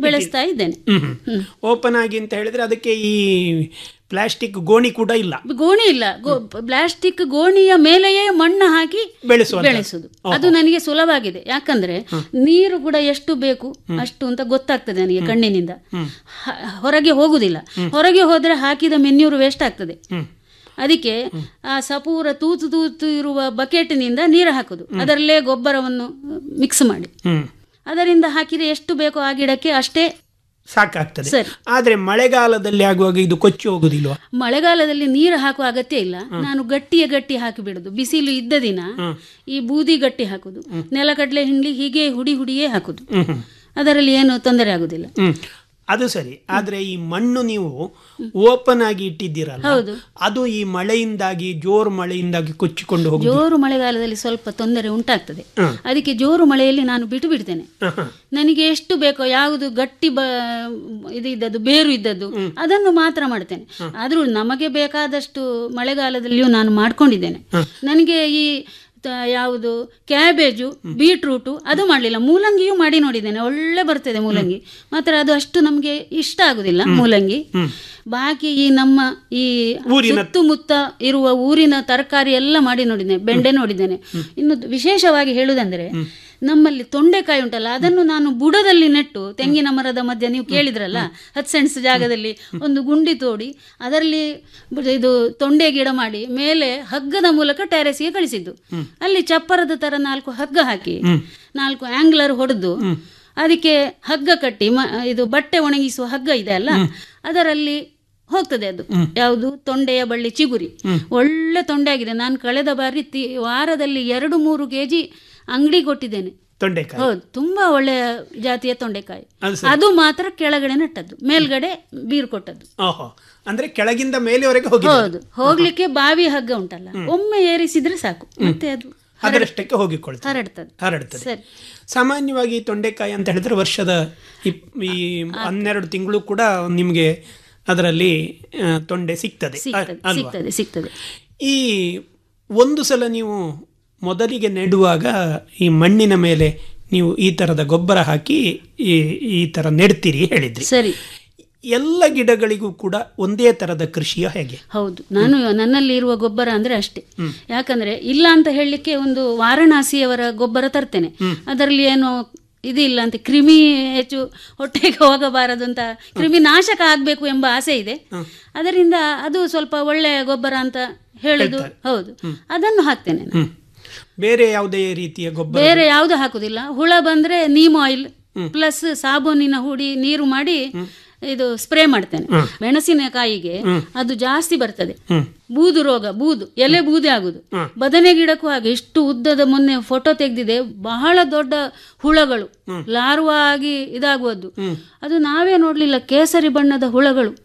ಬೆಳೆಸ್ತಾ ಇದ್ದೇನೆ ಓಪನ್ ಆಗಿ ಅಂತ ಹೇಳಿದ್ರೆ ಅದಕ್ಕೆ ಈ ಪ್ಲಾಸ್ಟಿಕ್ ಗೋಣಿ ಕೂಡ ಇಲ್ಲ ಗೋಣಿ ಇಲ್ಲ ಗೋ- ಪ್ಲಾಸ್ಟಿಕ್ ಗೋಣಿಯ ಮೇಲೆಯೇ ಮಣ್ಣು ಹಾಕಿ ಬೆಳೆಸುವಂಥದ್ದು. ಬೆಳೆಸುದು ಅದು ನನಗೆ ಸುಲಭ ಆಗಿದೆ ಯಾಕಂದ್ರೆ ನೀರು ಕೂಡ ಎಷ್ಟು ಬೇಕು ಅಷ್ಟು ಅಂತ ಗೊತ್ತಾಗ್ತದೆ ನನಗೆ ಕಣ್ಣಿನಿಂದ ಹ- ಹೊರಗೆ ಹೋಗುದಿಲ್ಲ ಹೊರಗೆ ಹೋದ್ರೆ ಹಾಕಿದ ಮೆನ್ಯೂರು ವೇಸ್ಟ್ ಆಗ್ತದೆ ಅದಕ್ಕೆ ಆ ಸಪೂರ ತೂತು ತೂತು ಇರುವ ಬಕೆಟ್ನಿಂದ ನೀರು ಹಾಕುದು ಅದರಲ್ಲೇ ಗೊಬ್ಬರವನ್ನು ಮಿಕ್ಸ್ ಮಾಡಿ ಹ್ಮ್ ಅದರಿಂದ ಹಾಕಿದ್ರೆ ಎಷ್ಟು ಬೇಕೋ ಆ ಗಿಡಕ್ಕೆ ಅಷ್ಟೇ ಸಾಕಾಗ್ತದೆ ಸರಿ. ಆದ್ರೆ ಮಳೆಗಾಲದಲ್ಲಿ ಆಗುವಾಗ ಇದು ಕೊಚ್ಚಿ ಹೋಗುದಿಲ್ವಾ ಮಳೆಗಾಲದಲ್ಲಿ ನೀರು ಹಾಕುವ ಅಗತ್ಯ ಇಲ್ಲ ನಾನು ಗಟ್ಟಿಯ ಗಟ್ಟಿ ಹಾಕಿ ಬಿಡುದು ಬಿಸಿಲು ಇದ್ದ ದಿನ ಈ ಬೂದಿ ಗಟ್ಟಿ ಹಾಕುದು ನೆಲಕಡಲೆ ಹಿಂಡಿ ಹೀಗೆ ಹುಡಿ ಹುಡಿಯೇ ಹಾಕುದು ಅದರಲ್ಲಿ ಏನು ತೊಂದರೆ ಆಗುದಿಲ್ಲ ಹ್ಮ್ ಅದು ಸರಿ ಆದ್ರೆ ಈ ಮಣ್ಣು ನೀವು ಓಪನ್ ಆಗಿ ಇಟ್ಟಿದ್ದೀರಲ್ಲ ಹೌದು. ಅದು ಈ ಮಳೆಯಿಂದಾಗಿ ಜೋರು ಮಳೆಯಿಂದಾಗಿ ಕೊಚ್ಚಿಕೊಂಡು ಹೋಗುದು ಜೋರು ಮಳೆಗಾಲದಲ್ಲಿ ಸ್ವಲ್ಪ ತೊಂದರೆ ಉಂಟಾಗ್ತದೆ ಅದಕ್ಕೆ ಜೋರು ಮಳೆಯಲ್ಲಿ ನಾನು ಬಿಟ್ಟು ಬಿಡ್ತೇನೆ ನನಗೆ ಎಷ್ಟು ಬೇಕೋ ಯಾವುದು ಗಟ್ಟಿ ಬ ಇದು ಇದ್ದದ್ದು ಬೇರು ಇದ್ದದ್ದು ಅದನ್ನು ಮಾತ್ರ ಮಾಡ್ತೇನೆ ಆದ್ರೂ ನಮಗೆ ಬೇಕಾದಷ್ಟು ಮಳೆಗಾಲದಲ್ಲಿಯೂ ನಾನು ಮಾಡ್ಕೊಂಡಿದ್ದೇನೆ ನನಗೆ ಈ ತ- ಯಾವುದು ಕ್ಯಾಬೇಜು ಬೀಟ್ರೂಟು ಅದು ಮಾಡಲಿಲ್ಲ ಮೂಲಂಗಿಯೂ ಮಾಡಿ ನೋಡಿದ್ದೇನೆ ಒಳ್ಳೆ ಬರ್ತದೆ ಮೂಲಂಗಿ ಮಾತ್ರ ಅದು ಅಷ್ಟು ನಮಗೆ ಇಷ್ಟ ಆಗುದಿಲ್ಲ ಮೂಲಂಗಿ ಬಾಕಿ ಈ ನಮ್ಮ ಈ ಸುತ್ತಮುತ್ತ ಇರುವ ಊರಿನ ತರಕಾರಿ ಎಲ್ಲ ಮಾಡಿ ನೋಡಿದ್ದೇನೆ ಬೆಂಡೆ ನೋಡಿದ್ದೇನೆ ಇನ್ನು ವಿಶೇಷವಾಗಿ ಹೇಳುವುದಂದ್ರೆ ನಮ್ಮಲ್ಲಿ ತೊಂಡೆಕಾಯಿ ಉಂಟಲ್ಲ ಅದನ್ನು ನಾನು ಬುಡದಲ್ಲಿ ನೆಟ್ಟು ತೆಂಗಿನ ಮರದ ಮಧ್ಯೆ ನೀವು ಕೇಳಿದ್ರಲ್ಲ ಹತ್ತು ಸೆಂಟ್ಸ್ ಜಾಗದಲ್ಲಿ ಒಂದು ಗುಂಡಿ ತೋಡಿ ಅದರಲ್ಲಿ ಬ- ಇದು ತೊಂಡೆ ಗಿಡ ಮಾಡಿ ಮೇಲೆ ಹಗ್ಗದ ಮೂಲಕ ಟೆರೆಸ್ಗೆ ಕಳಿಸಿದ್ದು ಅಲ್ಲಿ ಚಪ್ಪರದ ತರ ನಾಲ್ಕು ಹಗ್ಗ ಹಾಕಿ ನಾಲ್ಕು ಆಂಗ್ಲರ್ ಹೊಡೆದು ಅದಕ್ಕೆ ಹಗ್ಗ ಕಟ್ಟಿ ಮ- ಇದು ಬಟ್ಟೆ ಒಣಗಿಸುವ ಹಗ್ಗ ಇದೆ ಅಲ್ಲ ಅದರಲ್ಲಿ ಹೋಗ್ತದೆ ಅದು ಯಾವುದು ತೊಂಡೆಯ ಬಳ್ಳಿ ಚಿಗುರಿ ಒಳ್ಳೆ ತೊಂಡೆ ಆಗಿದೆ ನಾನು ಕಳೆದ ಬಾರಿ ತಿ- ವಾರದಲ್ಲಿ ಎರಡು ಮೂರು ಕೆಜಿ ಅಂಗಡಿ ಕೊಟ್ಟಿದ್ದೇನೆ ತೊಂಡೆಕಾಯಿ ಹೌದು ತುಂಬಾ ಒಳ್ಳೆಯ ಜಾತಿಯ ತೊಂಡೆಕಾಯಿ ಅದು ಅದು ಮಾತ್ರ ಕೆಳಗಡೆ ನೆಟ್ಟದ್ದು ಮೇಲ್ಗಡೆ ಬೀರ್ ಕೊಟ್ಟದ್ದು ಓಹೋ ಅಂದ್ರೆ ಕೆಳಗಿಂದ ಮೇಲೆವರೆಗೆ ಹೋಗಿ ಹೌದು ಹೋಗ್ಲಿಕ್ಕೆ ಬಾವಿ ಹಗ್ಗ ಉಂಟಲ್ಲ ಒಮ್ಮೆ ಏರಿಸಿದ್ರೆ ಸಾಕು ಮತ್ತೆ ಅದು ಅದರಷ್ಟಕ್ಕೆ ಹೋಗಿಕೊಳ್ತದೆ ಹರಡ್ತದೆ ಹರಡ್ತದೆ ಸರಿ ಸಾಮಾನ್ಯವಾಗಿ ತೊಂಡೆಕಾಯಿ ಅಂತ ಹೇಳಿದ್ರೆ ವರ್ಷದ ಇಪ್- ಈ ಹನ್ನೆರಡು ತಿಂಗಳು ಕೂಡ ನಿಮಗೆ ಅದರಲ್ಲಿ ಆ, ತೊಂಡೆ ಸಿಗ್ತದೆ ಅ- ಸಿಗ್ತದೆ ಅಲ್ವಾ ಸಿಗ್ತದೆ ಸಿಗ್ತದೆ ಈ ಒಂದು ಸಲ ನೀವು ಮೊದಲಿಗೆ ನೆಡುವಾಗ ಈ ಮಣ್ಣಿನ ಮೇಲೆ ನೀವು ಈ ತರದ ಗೊಬ್ಬರ ಹಾಕಿ ಈ ಈ ತರ ನೆಡ್ತೀರಿ ಹೇಳಿದ್ರಿ ಸರಿ ಎಲ್ಲ ಗಿಡಗಳಿಗೂ ಕೂಡ ಒಂದೇ ತರದ ಕೃಷಿಯ ಹೇಗೆ ಹೌದು ನಾನು ನನ್ನಲ್ಲಿ ಇರುವ ಗೊಬ್ಬರ ಅಂದ್ರೆ ಅಷ್ಟೇ ಯಾಕಂದ್ರೆ ಇಲ್ಲ ಅಂತ ಹೇಳಲಿಕ್ಕೆ ಒಂದು ವಾರಣಾಸಿಯವರ ಗೊಬ್ಬರ ತರ್ತೇನೆ ಅದರಲ್ಲಿ ಏನು ಇದು ಇಲ್ಲ ಅಂತ ಕ್ರಿಮಿ ಹೆಚ್ಚು ಹೊಟ್ಟೆಗೆ ಹೋಗಬಾರದು ಅಂತ ಕ್ರಿಮಿ ನಾಶಕ ಆಗಬೇಕು ಎಂಬ ಆಸೆ ಇದೆ ಅದರಿಂದ ಅದು ಸ್ವಲ್ಪ ಒಳ್ಳೆಯ ಗೊಬ್ಬರ ಅಂತ ಹೇಳುದು ಹೌದು ಅದನ್ನು ಹಾಕ್ತೇನೆ ನಾನು. ಬೇರೆ ಯಾವುದೇ ರೀತಿಯ ಗೊಬ್ಬರ ಬೇರೆ ಯಾವುದು ಹಾಕುದಿಲ್ಲ ಹುಳ ಬಂದ್ರೆ ನೀಮ್ ಆಯಿಲ್ ಪ್ಲಸ್ ಸಾಬೂನಿನ ಹುಡಿ ನೀರು ಮಾಡಿ ಇದು ಸ್ಪ್ರೇ ಮಾಡ್ತೇನೆ ಮೆಣಸಿನಕಾಯಿಗೆ ಅದು ಜಾಸ್ತಿ ಬರ್ತದೆ ಬೂದು ರೋಗ ಬೂದು ಎಲೆ ಬೂದೆ ಆಗುದು ಬದನೆ ಗಿಡಕ್ಕೂ ಹಾಗೆ ಇಷ್ಟು ಉದ್ದದ ಮೊನ್ನೆ ಫೋಟೋ ತೆಗೆದಿದೆ ಬಹಳ ದೊಡ್ಡ ಹುಳಗಳು ಲಾರ್ವಾ ಆಗಿ ಇದಾಗುವುದು ಅದು ನಾವೇ ನೋಡ್ಲಿಲ್ಲ ಕೇಸರಿ ಬಣ್ಣದ ಹುಳಗಳು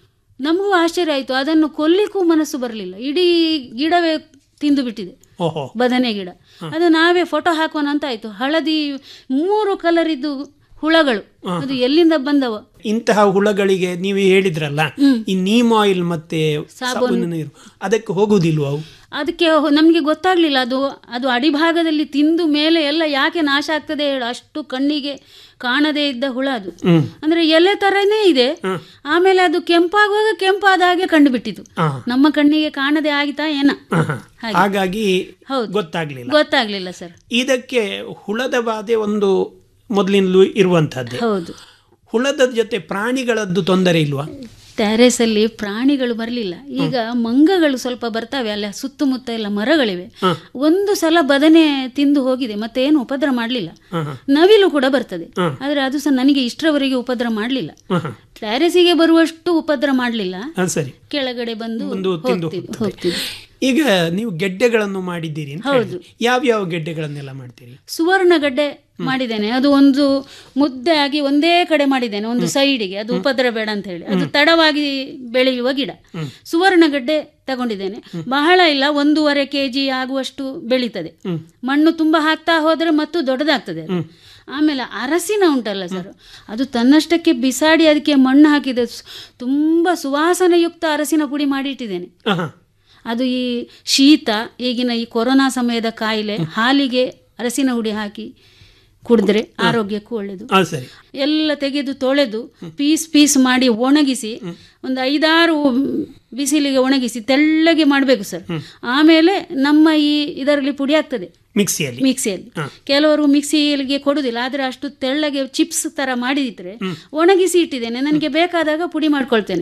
ನಮಗೂ ಆಶ್ಚರ್ಯ ಆಯ್ತು ಅದನ್ನು ಕೊಲ್ಲಿಕ್ಕೂ ಮನಸ್ಸು ಬರಲಿಲ್ಲ ಇಡೀ ಗಿಡವೇ ತಿಂದು ಬಿಟ್ಟಿದೆ ಓಹೋ ಬದನೆ ಗಿಡ ಅದು ನಾವೇ ಫೋಟೋ ಹಾಕೋಣ ಅಂತ ಆಯ್ತು ಹಳದಿ ಮೂರು ಕಲರ್ ಇದ್ದು ಹುಳಗಳು ಅದು ಎಲ್ಲಿಂದ ಬಂದವ ಇಂತಹ ಹುಳಗಳಿಗೆ ನೀವು ಹೇಳಿದ್ರಲ್ಲ ಈ ನೀಮ್ ಆಯಿಲ್ ಮತ್ತೆ ಸಾಬೂನು ನೀರು ಅದಕ್ಕೆ ಹೋಗುವುದಿಲ್ವ ಅವು ಅದಕ್ಕೆ ಹೊ- ನಮ್ಗೆ ಗೊತ್ತಾಗ್ಲಿಲ್ಲ ಅದು ಅದು ಅಡಿಭಾಗದಲ್ಲಿ ತಿಂದು ಮೇಲೆ ಎಲ್ಲ ಯಾಕೆ ನಾಶ ಆಗ್ತದೆ ಹೇಳು ಅಷ್ಟು ಕಣ್ಣಿಗೆ ಕಾಣದೇ ಇದ್ದ ಹುಳ ಅದು ಅಂದ್ರೆ ಎಲೆ ತರನೇ ಇದೆ ಆಮೇಲೆ ಅದು ಕೆಂಪಾಗುವಾಗ ಕೆಂಪಾದ ಹಾಗೆ ಕಂಡು ಬಿಟ್ಟಿತು ನಮ್ಮ ಕಣ್ಣಿಗೆ ಕಾಣದೆ ಆಗಿತಾ ಏನ ಹಾಗೆ. ಹಾಗಾಗಿ ಹೌದು. ಗೊತ್ತಾಗ್ಲಿಲ್ಲ ಗೊತ್ತಾಗ್ಲಿಲ್ಲ ಸರ್ ಇದಕ್ಕೆ ಹುಳದ ಬಾಧೆ ಒಂದು ಮೊದಲಿನಲ್ಲೂ ಇರುವಂತಹದ್ದೇ ಹೌದು ಹುಳದ ಜೊತೆ ಪ್ರಾಣಿಗಳದ್ದು ತೊಂದರೆ ಇಲ್ವಾ ಟೆರೇಸ್ ಅಲ್ಲಿ ಪ್ರಾಣಿಗಳು ಬರಲಿಲ್ಲ ಈಗ ಮಂಗಗಳು ಸ್ವಲ್ಪ ಬರ್ತವೆ ಅಲ್ಲ ಸುತ್ತಮುತ್ತ ಎಲ್ಲ ಮರಗಳಿವೆ ಒಂದು ಸಲ ಬದನೆ ತಿಂದು ಹೋಗಿದೆ ಮತ್ತೆ ಏನು ಉಪದ್ರ ಮಾಡಲಿಲ್ಲ ನವಿಲು ಕೂಡ ಬರ್ತದೆ ಆದ್ರೆ ಅದು ಸಹ ನನಗೆ ಇಷ್ಟರವರೆಗೆ ಉಪದ್ರ ಮಾಡಲಿಲ್ಲ ಟೆರೇಸಿಗೆ ಬರುವಷ್ಟು ಉಪದ್ರ ಮಾಡಲಿಲ್ಲ ಅದು ಸರಿ ಕೆಳಗಡೆ ಬಂದು ಒಂದು ತಿಂದು ಹೋಗ್ತಿದ್ವು ಹೋಗ್ತಿದ್ವು ಈಗ ನೀವು ಗೆಡ್ಡೆಗಳನ್ನು ಮಾಡಿದ್ದೀರಿ ಅಂತ ಹೌದು. ಹೇಳಿದ್ರಿ. ಯಾವ್ಯಾವ ಗೆಡ್ಡೆಗಳನ್ನೆಲ್ಲ ಮಾಡ್ತೀರಿ ಸುವರ್ಣಗಡ್ಡೆ ಮಾಡಿದ್ದೇನೆ ಅದು ಒಂದು ಮುದ್ದೆ ಆಗಿ ಒಂದೇ ಕಡೆ ಮಾಡಿದ್ದೇನೆ ಒಂದು ಸೈಡಿಗೆ ಅದು ಉಪದ್ರ ಬೇಡ ಅಂತ ಹೇಳಿ ಅದು ತಡವಾಗಿ ಬೆಳೆಯುವ ಗಿಡ ಸುವರ್ಣಗಡ್ಡೆ ತಗೊಂಡಿದ್ದೇನೆ ಬಹಳ ಇಲ್ಲ ಒಂದೂವರೆ ಕೆ ಜಿ ಆಗುವಷ್ಟು ಬೆಳೀತದೆ ಮಣ್ಣು ತುಂಬಾ ಹಾಕ್ತಾ ಹೋದ್ರೆ ಮತ್ತು ದೊಡ್ಡದಾಗ್ತದೆ ಅದು. ಆಮೇಲೆ ಅರಸಿನ ಉಂಟಲ್ಲ ಸರ್ ಅದು ತನ್ನಷ್ಟಕ್ಕೆ ಬಿಸಾಡಿ ಅದಕ್ಕೆ ಮಣ್ಣು ಹಾಕಿದೆ ಸ್- ತುಂಬಾ ಸುವಾಸನೆಯುಕ್ತ ಅರಸಿನ ಪುಡಿ ಮಾಡಿ ಇಟ್ಟಿದ್ದೇನೆ ಆಹಾ. ಅದು ಈ ಶೀತ ಈಗಿನ ಈ ಕೊರೋನಾ ಸಮಯದ ಕಾಯಿಲೆ ಹಾಲಿಗೆ ಅರಸಿನ ಹುಡಿ ಹಾಕಿ ಕುಡಿದ್ರೆ ಆರೋಗ್ಯಕ್ಕೂ ಒಳ್ಳೇದು ಹಾ ಸರಿ ಎಲ್ಲ ತೆಗೆದು ತೊಳೆದು ಪೀಸ್ ಪೀಸ್ ಮಾಡಿ ಒಣಗಿಸಿ ಒಂದು ಐದಾರು ಬಿಸಿಲಿಗೆ ಒಣಗಿಸಿ ತೆಳ್ಳಗೆ ಮಾಡಬೇಕು ಸರ್ ಆಮೇಲೆ ನಮ್ಮ ಈ ಇದರಲ್ಲಿ ಪುಡಿ ಆಗ್ತದೆ ಮಿಕ್ಸಿಯಲ್ಲಿ ಮಿಕ್ಸಿಯಲ್ಲಿ ಕೆಲವರು ಮಿಕ್ಸಿಗೆ ಕೊಡುದಿಲ್ಲ ಆದ್ರೆ ಅಷ್ಟು ತೆಳ್ಳಗೆ ಚಿಪ್ಸ್ ತರ ಮಾಡಿದ್ರೆ ಒಣಗಿಸಿ ಇಟ್ಟಿದ್ದೇನೆ ನನಗೆ ಬೇಕಾದಾಗ ಪುಡಿ ಮಾಡ್ಕೊಳ್ತೇನೆ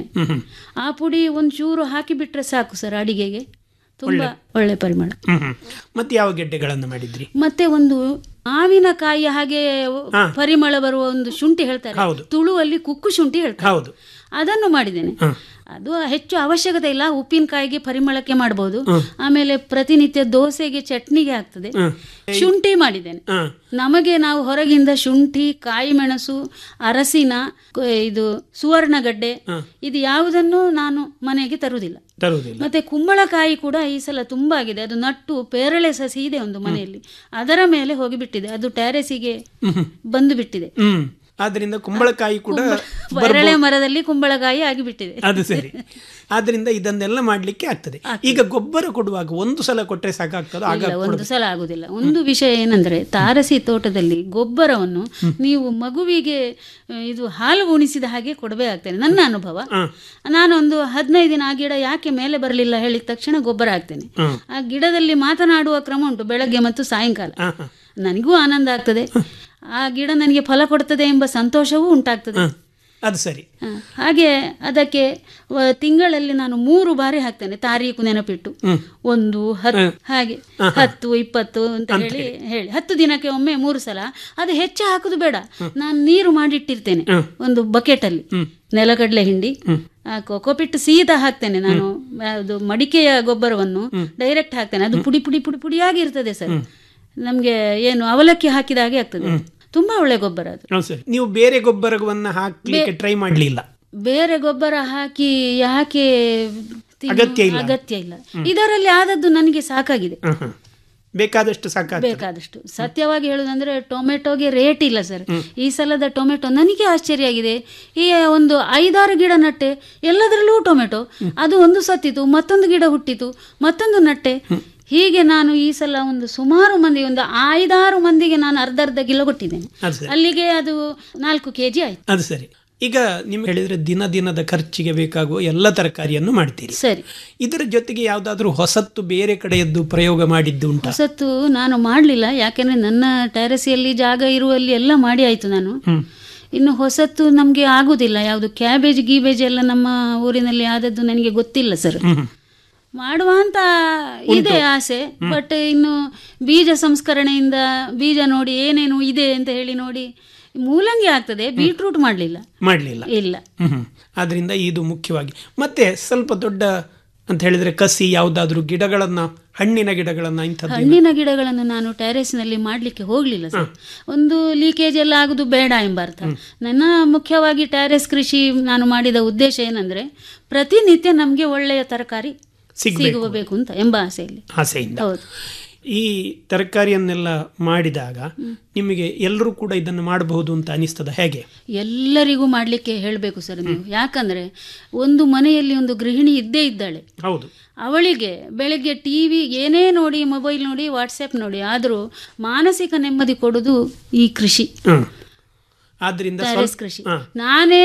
ಆ ಪುಡಿ ಒಂಚೂರು ಹಾಕಿ ಬಿಟ್ರೆ ಸಾಕು ಸರ್ ಅಡಿಗೆಗೆ ತುಂಬಾ ಒಳ್ಳೆ ಪರಿಮಳ ಹ್ಮ್ ಹ್ಮ್ ಮತ್ತೆ ಯಾವ ಗೆಡ್ಡೆಗಳನ್ನು ಮಾಡಿದ್ರಿ ಮತ್ತೆ ಒಂದು ಮಾವಿನಕಾಯಿ ಹಾಗೆ ಪರಿಮಳ ಬರುವ ಒಂದು ಶುಂಠಿ ಹೇಳ್ತಾರೆ ಹೌದು. ತುಳುವಲ್ಲಿ ಕುಕ್ಕು ಶುಂಠಿ ಹೇಳ್ತಾರೆ ಹೌದು ಅದನ್ನು ಮಾಡಿದ್ದೇನೆ ಅದು ಹೆಚ್ಚು ಅವಶ್ಯಕತೆ ಇಲ್ಲ ಉಪ್ಪಿನಕಾಯಿಗೆ ಪರಿಮಳಕ್ಕೆ ಮಾಡಬಹುದು ಆಮೇಲೆ ಪ್ರತಿನಿತ್ಯ ದೋಸೆಗೆ ಚಟ್ನಿಗೆ ಆಗ್ತದೆ ಶುಂಠಿ ಮಾಡಿದ್ದೇನೆ ಹಾ ನಮಗೆ ನಾವು ಹೊರಗಿಂದ ಶುಂಠಿ ಕಾಯಿ ಮೆಣಸು ಅರಸಿನ ಕ- ಇದು ಸುವರ್ಣಗಡ್ಡೆ ಇದು ಯಾವುದನ್ನು ನಾನು ಮನೆಗೆ ತರುವುದಿಲ್ಲ ತರುವುದಿಲ್ಲ ಮತ್ತೆ ಕುಂಬಳಕಾಯಿ ಕೂಡ ಈ ಸಲ ತುಂಬಾ ಆಗಿದೆ ಅದು ನಟ್ಟು ಪೇರಳೆ ಸಸಿ ಇದೆ ಒಂದು ಮನೆಯಲ್ಲಿ ಅದರ ಮೇಲೆ ಹೋಗಿಬಿಟ್ಟಿದೆ ಅದು ಟ್ಯಾರೆಸಿಗೆ ಬಂದು ಬಿಟ್ಟಿದೆ ಹ್ಮ್ ಆದ್ರಿಂದ ಕುಂಬಳಕಾಯಿ ಕೂಡ ಪೇರಳೆ ಮರದಲ್ಲಿ ಕುಂಬಳಕಾಯಿ ಆಗಿಬಿಟ್ಟಿದೆ ಅದು ಸರಿ ಆದ್ರಿಂದ ಇದನ್ನೆಲ್ಲ ಮಾಡ್ಲಿಕ್ಕೆ ಆಗ್ತದೆ ಈಗ ಗೊಬ್ಬರ ಕೊಡುವಾಗ ಒಂದು ಸಲ ಕೊಟ್ರೆ ಸಾಕಾಗ್ತದೆ ಆಗ ಇಲ್ಲ ಒಂದು ಸಲ ಆಗುದಿಲ್ಲ ಒಂದು ವಿಷಯ ಏನಂದ್ರೆ ತಾರಸಿ ತೋಟದಲ್ಲಿ ಗೊಬ್ಬರವನ್ನು ನೀವು ಮಗುವಿಗೆ ಆ, ಇದು ಹಾಲು ಉಣಿಸಿದ ಹಾಗೆ ಕೊಡಬೇಕಾಗ್ತೇನೆ ನನ್ನ ಅನುಭವ ನಾನು ಒಂದು ಹದಿನೈದು ದಿನ ಆ ಗಿಡ ಯಾಕೆ ಮೇಲೆ ಬರಲಿಲ್ಲ ಹೇಳಿದ ತಕ್ಷಣ ಗೊಬ್ಬರ ಹಾಕ್ತೇನೆ ಆ ಗಿಡದಲ್ಲಿ ಮಾತನಾಡುವ ಕ್ರಮ ಉಂಟು ಬೆಳಗ್ಗೆ ಮತ್ತು ಸಾಯಂಕಾಲ ನನಗೂ ಆನಂದ ಆಗ್ತದೆ ಆ ಗಿಡ ನನಗೆ ಫಲ ಕೊಡ್ತದೆ ಎಂಬ ಸಂತೋಷವೂ ಉಂಟಾಗ್ತದೆ ಅದು ಸರಿ ಹ. ಹಾಗೆ ಅದಕ್ಕೆ ವ- ತಿಂಗಳಲ್ಲಿ ನಾನು ಮೂರು ಬಾರಿ ಹಾಕ್ತೇನೆ ತಾರೀಕು ನೆನಪಿಟ್ಟು ಒಂದು ಹತ್ತು ಹಾಗೆ ಹತ್ತು ಇಪ್ಪತ್ತು ಅಂತ ಹೇಳಿ ಹೇಳಿ ಹತ್ತು ದಿನಕ್ಕೆ ಒಮ್ಮೆ ಮೂರು ಸಲ ಅದು ಹೆಚ್ಚು ಹಾಕುದು ಬೇಡ ನಾನು ನೀರು ಮಾಡಿಟ್ಟಿರ್ತೇನೆ ಒಂದು ಬಕೆಟ್ ಅಲ್ಲಿ ನೆಲಗಡಲೆ ಹಿಂಡಿ ಆ ಕೊಕೊಪಿಟ್ಟು ಸೀದಾ ಹಾಕ್ತೇನೆ ನಾನು ಅದು ಮಡಿಕೆಯ ಗೊಬ್ಬರವನ್ನು ಡೈರೆಕ್ಟ್ ಹಾಕ್ತೇನೆ ಅದು ಪುಡಿ ಪುಡಿ ಪುಡಿ ಪುಡಿಯಾಗಿರ್ತದೆ ಸರ್ ನಮ್ಗೆ ಏನು ಅವಲಕ್ಕಿ ಹಾಕಿದ ಹಾಗೆ ಆಗ್ತದೆ ತುಂಬಾ ಒಳ್ಳೆ ಗೊಬ್ಬರ ಅದು ಹೌದು ಸರಿ ನೀವು ಬೇರೆ ಗೊಬ್ಬರವನ್ನ ಹಾಕ್ಲಿಕ್ಕೆ ಟ್ರೈ ಮಾಡ್ಲಿಲ್ಲ ಬೇರೆ ಗೊಬ್ಬರ ಹಾಕಿ ಯಾಕೆ ತಿನ್ನು- ಅಗತ್ಯ ಇಲ್ಲ. ಅಗತ್ಯ ಇಲ್ಲ ಇದರಲ್ಲಿ ಆದದ್ದು ನನಗೆ ಸಾಕಾಗಿದೆ ಹ್ಮ್, ಹ್ಮ್. ಬೇಕಾದಷ್ಟು ಸಾಕಾಗ್ತದೆ ಬೇಕಾದಷ್ಟು ಸತ್ಯವಾಗಿ ಹೇಳುದಂದ್ರೆ ಟೊಮೆಟೊಗೆ ರೇಟ್ ಇಲ್ಲ ಸರ್ ಈ ಸಲದ ಟೊಮೆಟೊ ನನಗೆ ಆಶ್ಚರ್ಯ ಆಗಿದೆ ಈ ಒಂದು ಐದಾರು ಗಿಡ ನಟ್ಟೆ ಎಲ್ಲದರಲ್ಲೂ ಟೊಮೆಟೊ ಅದು ಒಂದು ಸತ್ತಿತು ಮತ್ತೊಂದು ಗಿಡ ಹುಟ್ಟಿತು ಮತ್ತೊಂದು ನಟ್ಟೆ ಹೀಗೆ ನಾನು ಈ ಸಲ ಒಂದು ಸುಮಾರು ಮಂದಿ ಒಂದು ಐದಾರು ಮಂದಿಗೆ ನಾನು ಅರ್ಧ ಅರ್ಧ ಕಿಲೋ ಕೊಟ್ಟಿದ್ದೇನೆ ಅದು ಸರಿ ಅಲ್ಲಿಗೆ ಅದು ನಾಲ್ಕು ಕೆಜಿ ಆಯ್ತು ಅದು ಸರಿ ಈಗ ನಿಮ್ಗೆ ಹೇಳಿದ್ರೆ ದಿನ ದಿನದ ಖರ್ಚಿಗೆ ಬೇಕಾಗುವ ಎಲ್ಲ ತರಕಾರಿಯನ್ನು ಮಾಡ್ತೀರಿ ಸರಿ ಇದರ ಜೊತೆಗೆ ಯಾವ್ದಾದ್ರು ಹೊಸತ್ತು ಬೇರೆ ಕಡೆಯದ್ದು ಪ್ರಯೋಗ ಮಾಡಿದ್ದು ಉಂಟಾ ಹೊಸತ್ತು ನಾನು ಮಾಡಲಿಲ್ಲ ಯಾಕೆಂದ್ರೆ ನನ್ನ ಟೆರಸಿಯಲ್ಲಿ ಜಾಗ ಇರುವಲ್ಲಿ ಎಲ್ಲ ಮಾಡಿ ಆಯ್ತು ನಾನು ಇನ್ನು ಹೊಸತ್ತು ನಮಗೆ ಆಗುದಿಲ್ಲ ಯಾವುದು ಕ್ಯಾಬೇಜ್ ಗೀಬೇಜ್ ಎಲ್ಲ ನಮ್ಮ ಊರಿನಲ್ಲಿ ಆದದ್ದು ನನಗೆ ಗೊತ್ತಿಲ್ಲ ಸರ್ ಮಾಡುವ ಅಂತ ಇದೆ ಆಸೆ ಬಟ್ ಇನ್ನು ಬೀಜ ಸಂಸ್ಕರಣೆಯಿಂದ ಬೀಜ ನೋಡಿ ಏನೇನು ಇದೆ ಅಂತ ಹೇಳಿ ನೋಡಿ ಮೂಲಂಗಿ ಆಗ್ತದೆ ಬೀಟ್ರೂಟ್ ಮಾಡಲಿಲ್ಲ ಮಾಡಲಿಲ್ಲ ಇಲ್ಲ ಆದ್ರಿಂದ ಇದು ಮುಖ್ಯವಾಗಿ ಮತ್ತೆ ಸ್ವಲ್ಪ ದೊಡ್ಡ ಅಂತ ಹೇಳಿದ್ರೆ ಕಸಿ ಯಾವ್ದಾದ್ರು ಗಿಡಗಳನ್ನ ಹಣ್ಣಿನ ಗಿಡಗಳನ್ನ ಇಂಥದ್ದು ಹಣ್ಣಿನ ಗಿಡಗಳನ್ನು ನಾನು ಟೆರೆಸ್ನಲ್ಲಿ ಮಾಡಲಿಕ್ಕೆ ಹೋಗಲಿಲ್ಲ ಸರ್ ಒಂದು ಲೀಕೇಜ್ ಎಲ್ಲ ಆಗುದು ಬೇಡ ಎಂಬ ಅರ್ಥ ನನ್ನ ಮುಖ್ಯವಾಗಿ ಟೆರೆಸ್ ಕೃಷಿ ನಾನು ಮಾಡಿದ ಉದ್ದೇಶ ಏನಂದ್ರೆ ಪ್ರತಿನಿತ್ಯ ನಮಗೆ ಒಳ್ಳೆಯ ತರಕಾರಿ ಸಿಗ್ಬೇಕು. ಸಿಗಬೇಕು ಅಂತ ಎಂಬ ಆಸೆಯಲ್ಲಿ ಆಸೆಯಿಂದ ಹೌದು ಈ ತರಕಾರಿಯನ್ನೆಲ್ಲ ಮಾಡಿದಾಗ ನಿಮಗೆ ಎಲ್ಲರೂ ಕೂಡ ಇದನ್ನು ಮಾಡಬಹುದು ಅಂತ ಅನಿಸ್ತದ ಹೇಗೆ ಎಲ್ಲರಿಗೂ ಮಾಡಲಿಕ್ಕೆ ಹೇಳಬೇಕು ಸರ್ ನೀವು ಯಾಕಂದ್ರೆ ಒಂದು ಮನೆಯಲ್ಲಿ ಒಂದು ಗೃಹಿಣಿ ಇದ್ದೇ ಇದ್ದಾಳೆ ಹೌದು ಅವಳಿಗೆ ಬೆಳಗ್ಗೆ ಟಿ ವಿ ಏನೇ ನೋಡಿ ಮೊಬೈಲ್ ನೋಡಿ ವಾಟ್ಸಪ್ ನೋಡಿ ಆದರೂ ಮಾನಸಿಕ ನೆಮ್ಮದಿ ಕೊಡೋದು ಈ ಕೃಷಿ ಹ್ಮ್ ಆದ್ರಿಂದ ಟೆರೆಸ್ ಸ್ವಲ್ಪ- ಕೃಷಿ ಹಾ. ನಾನೇ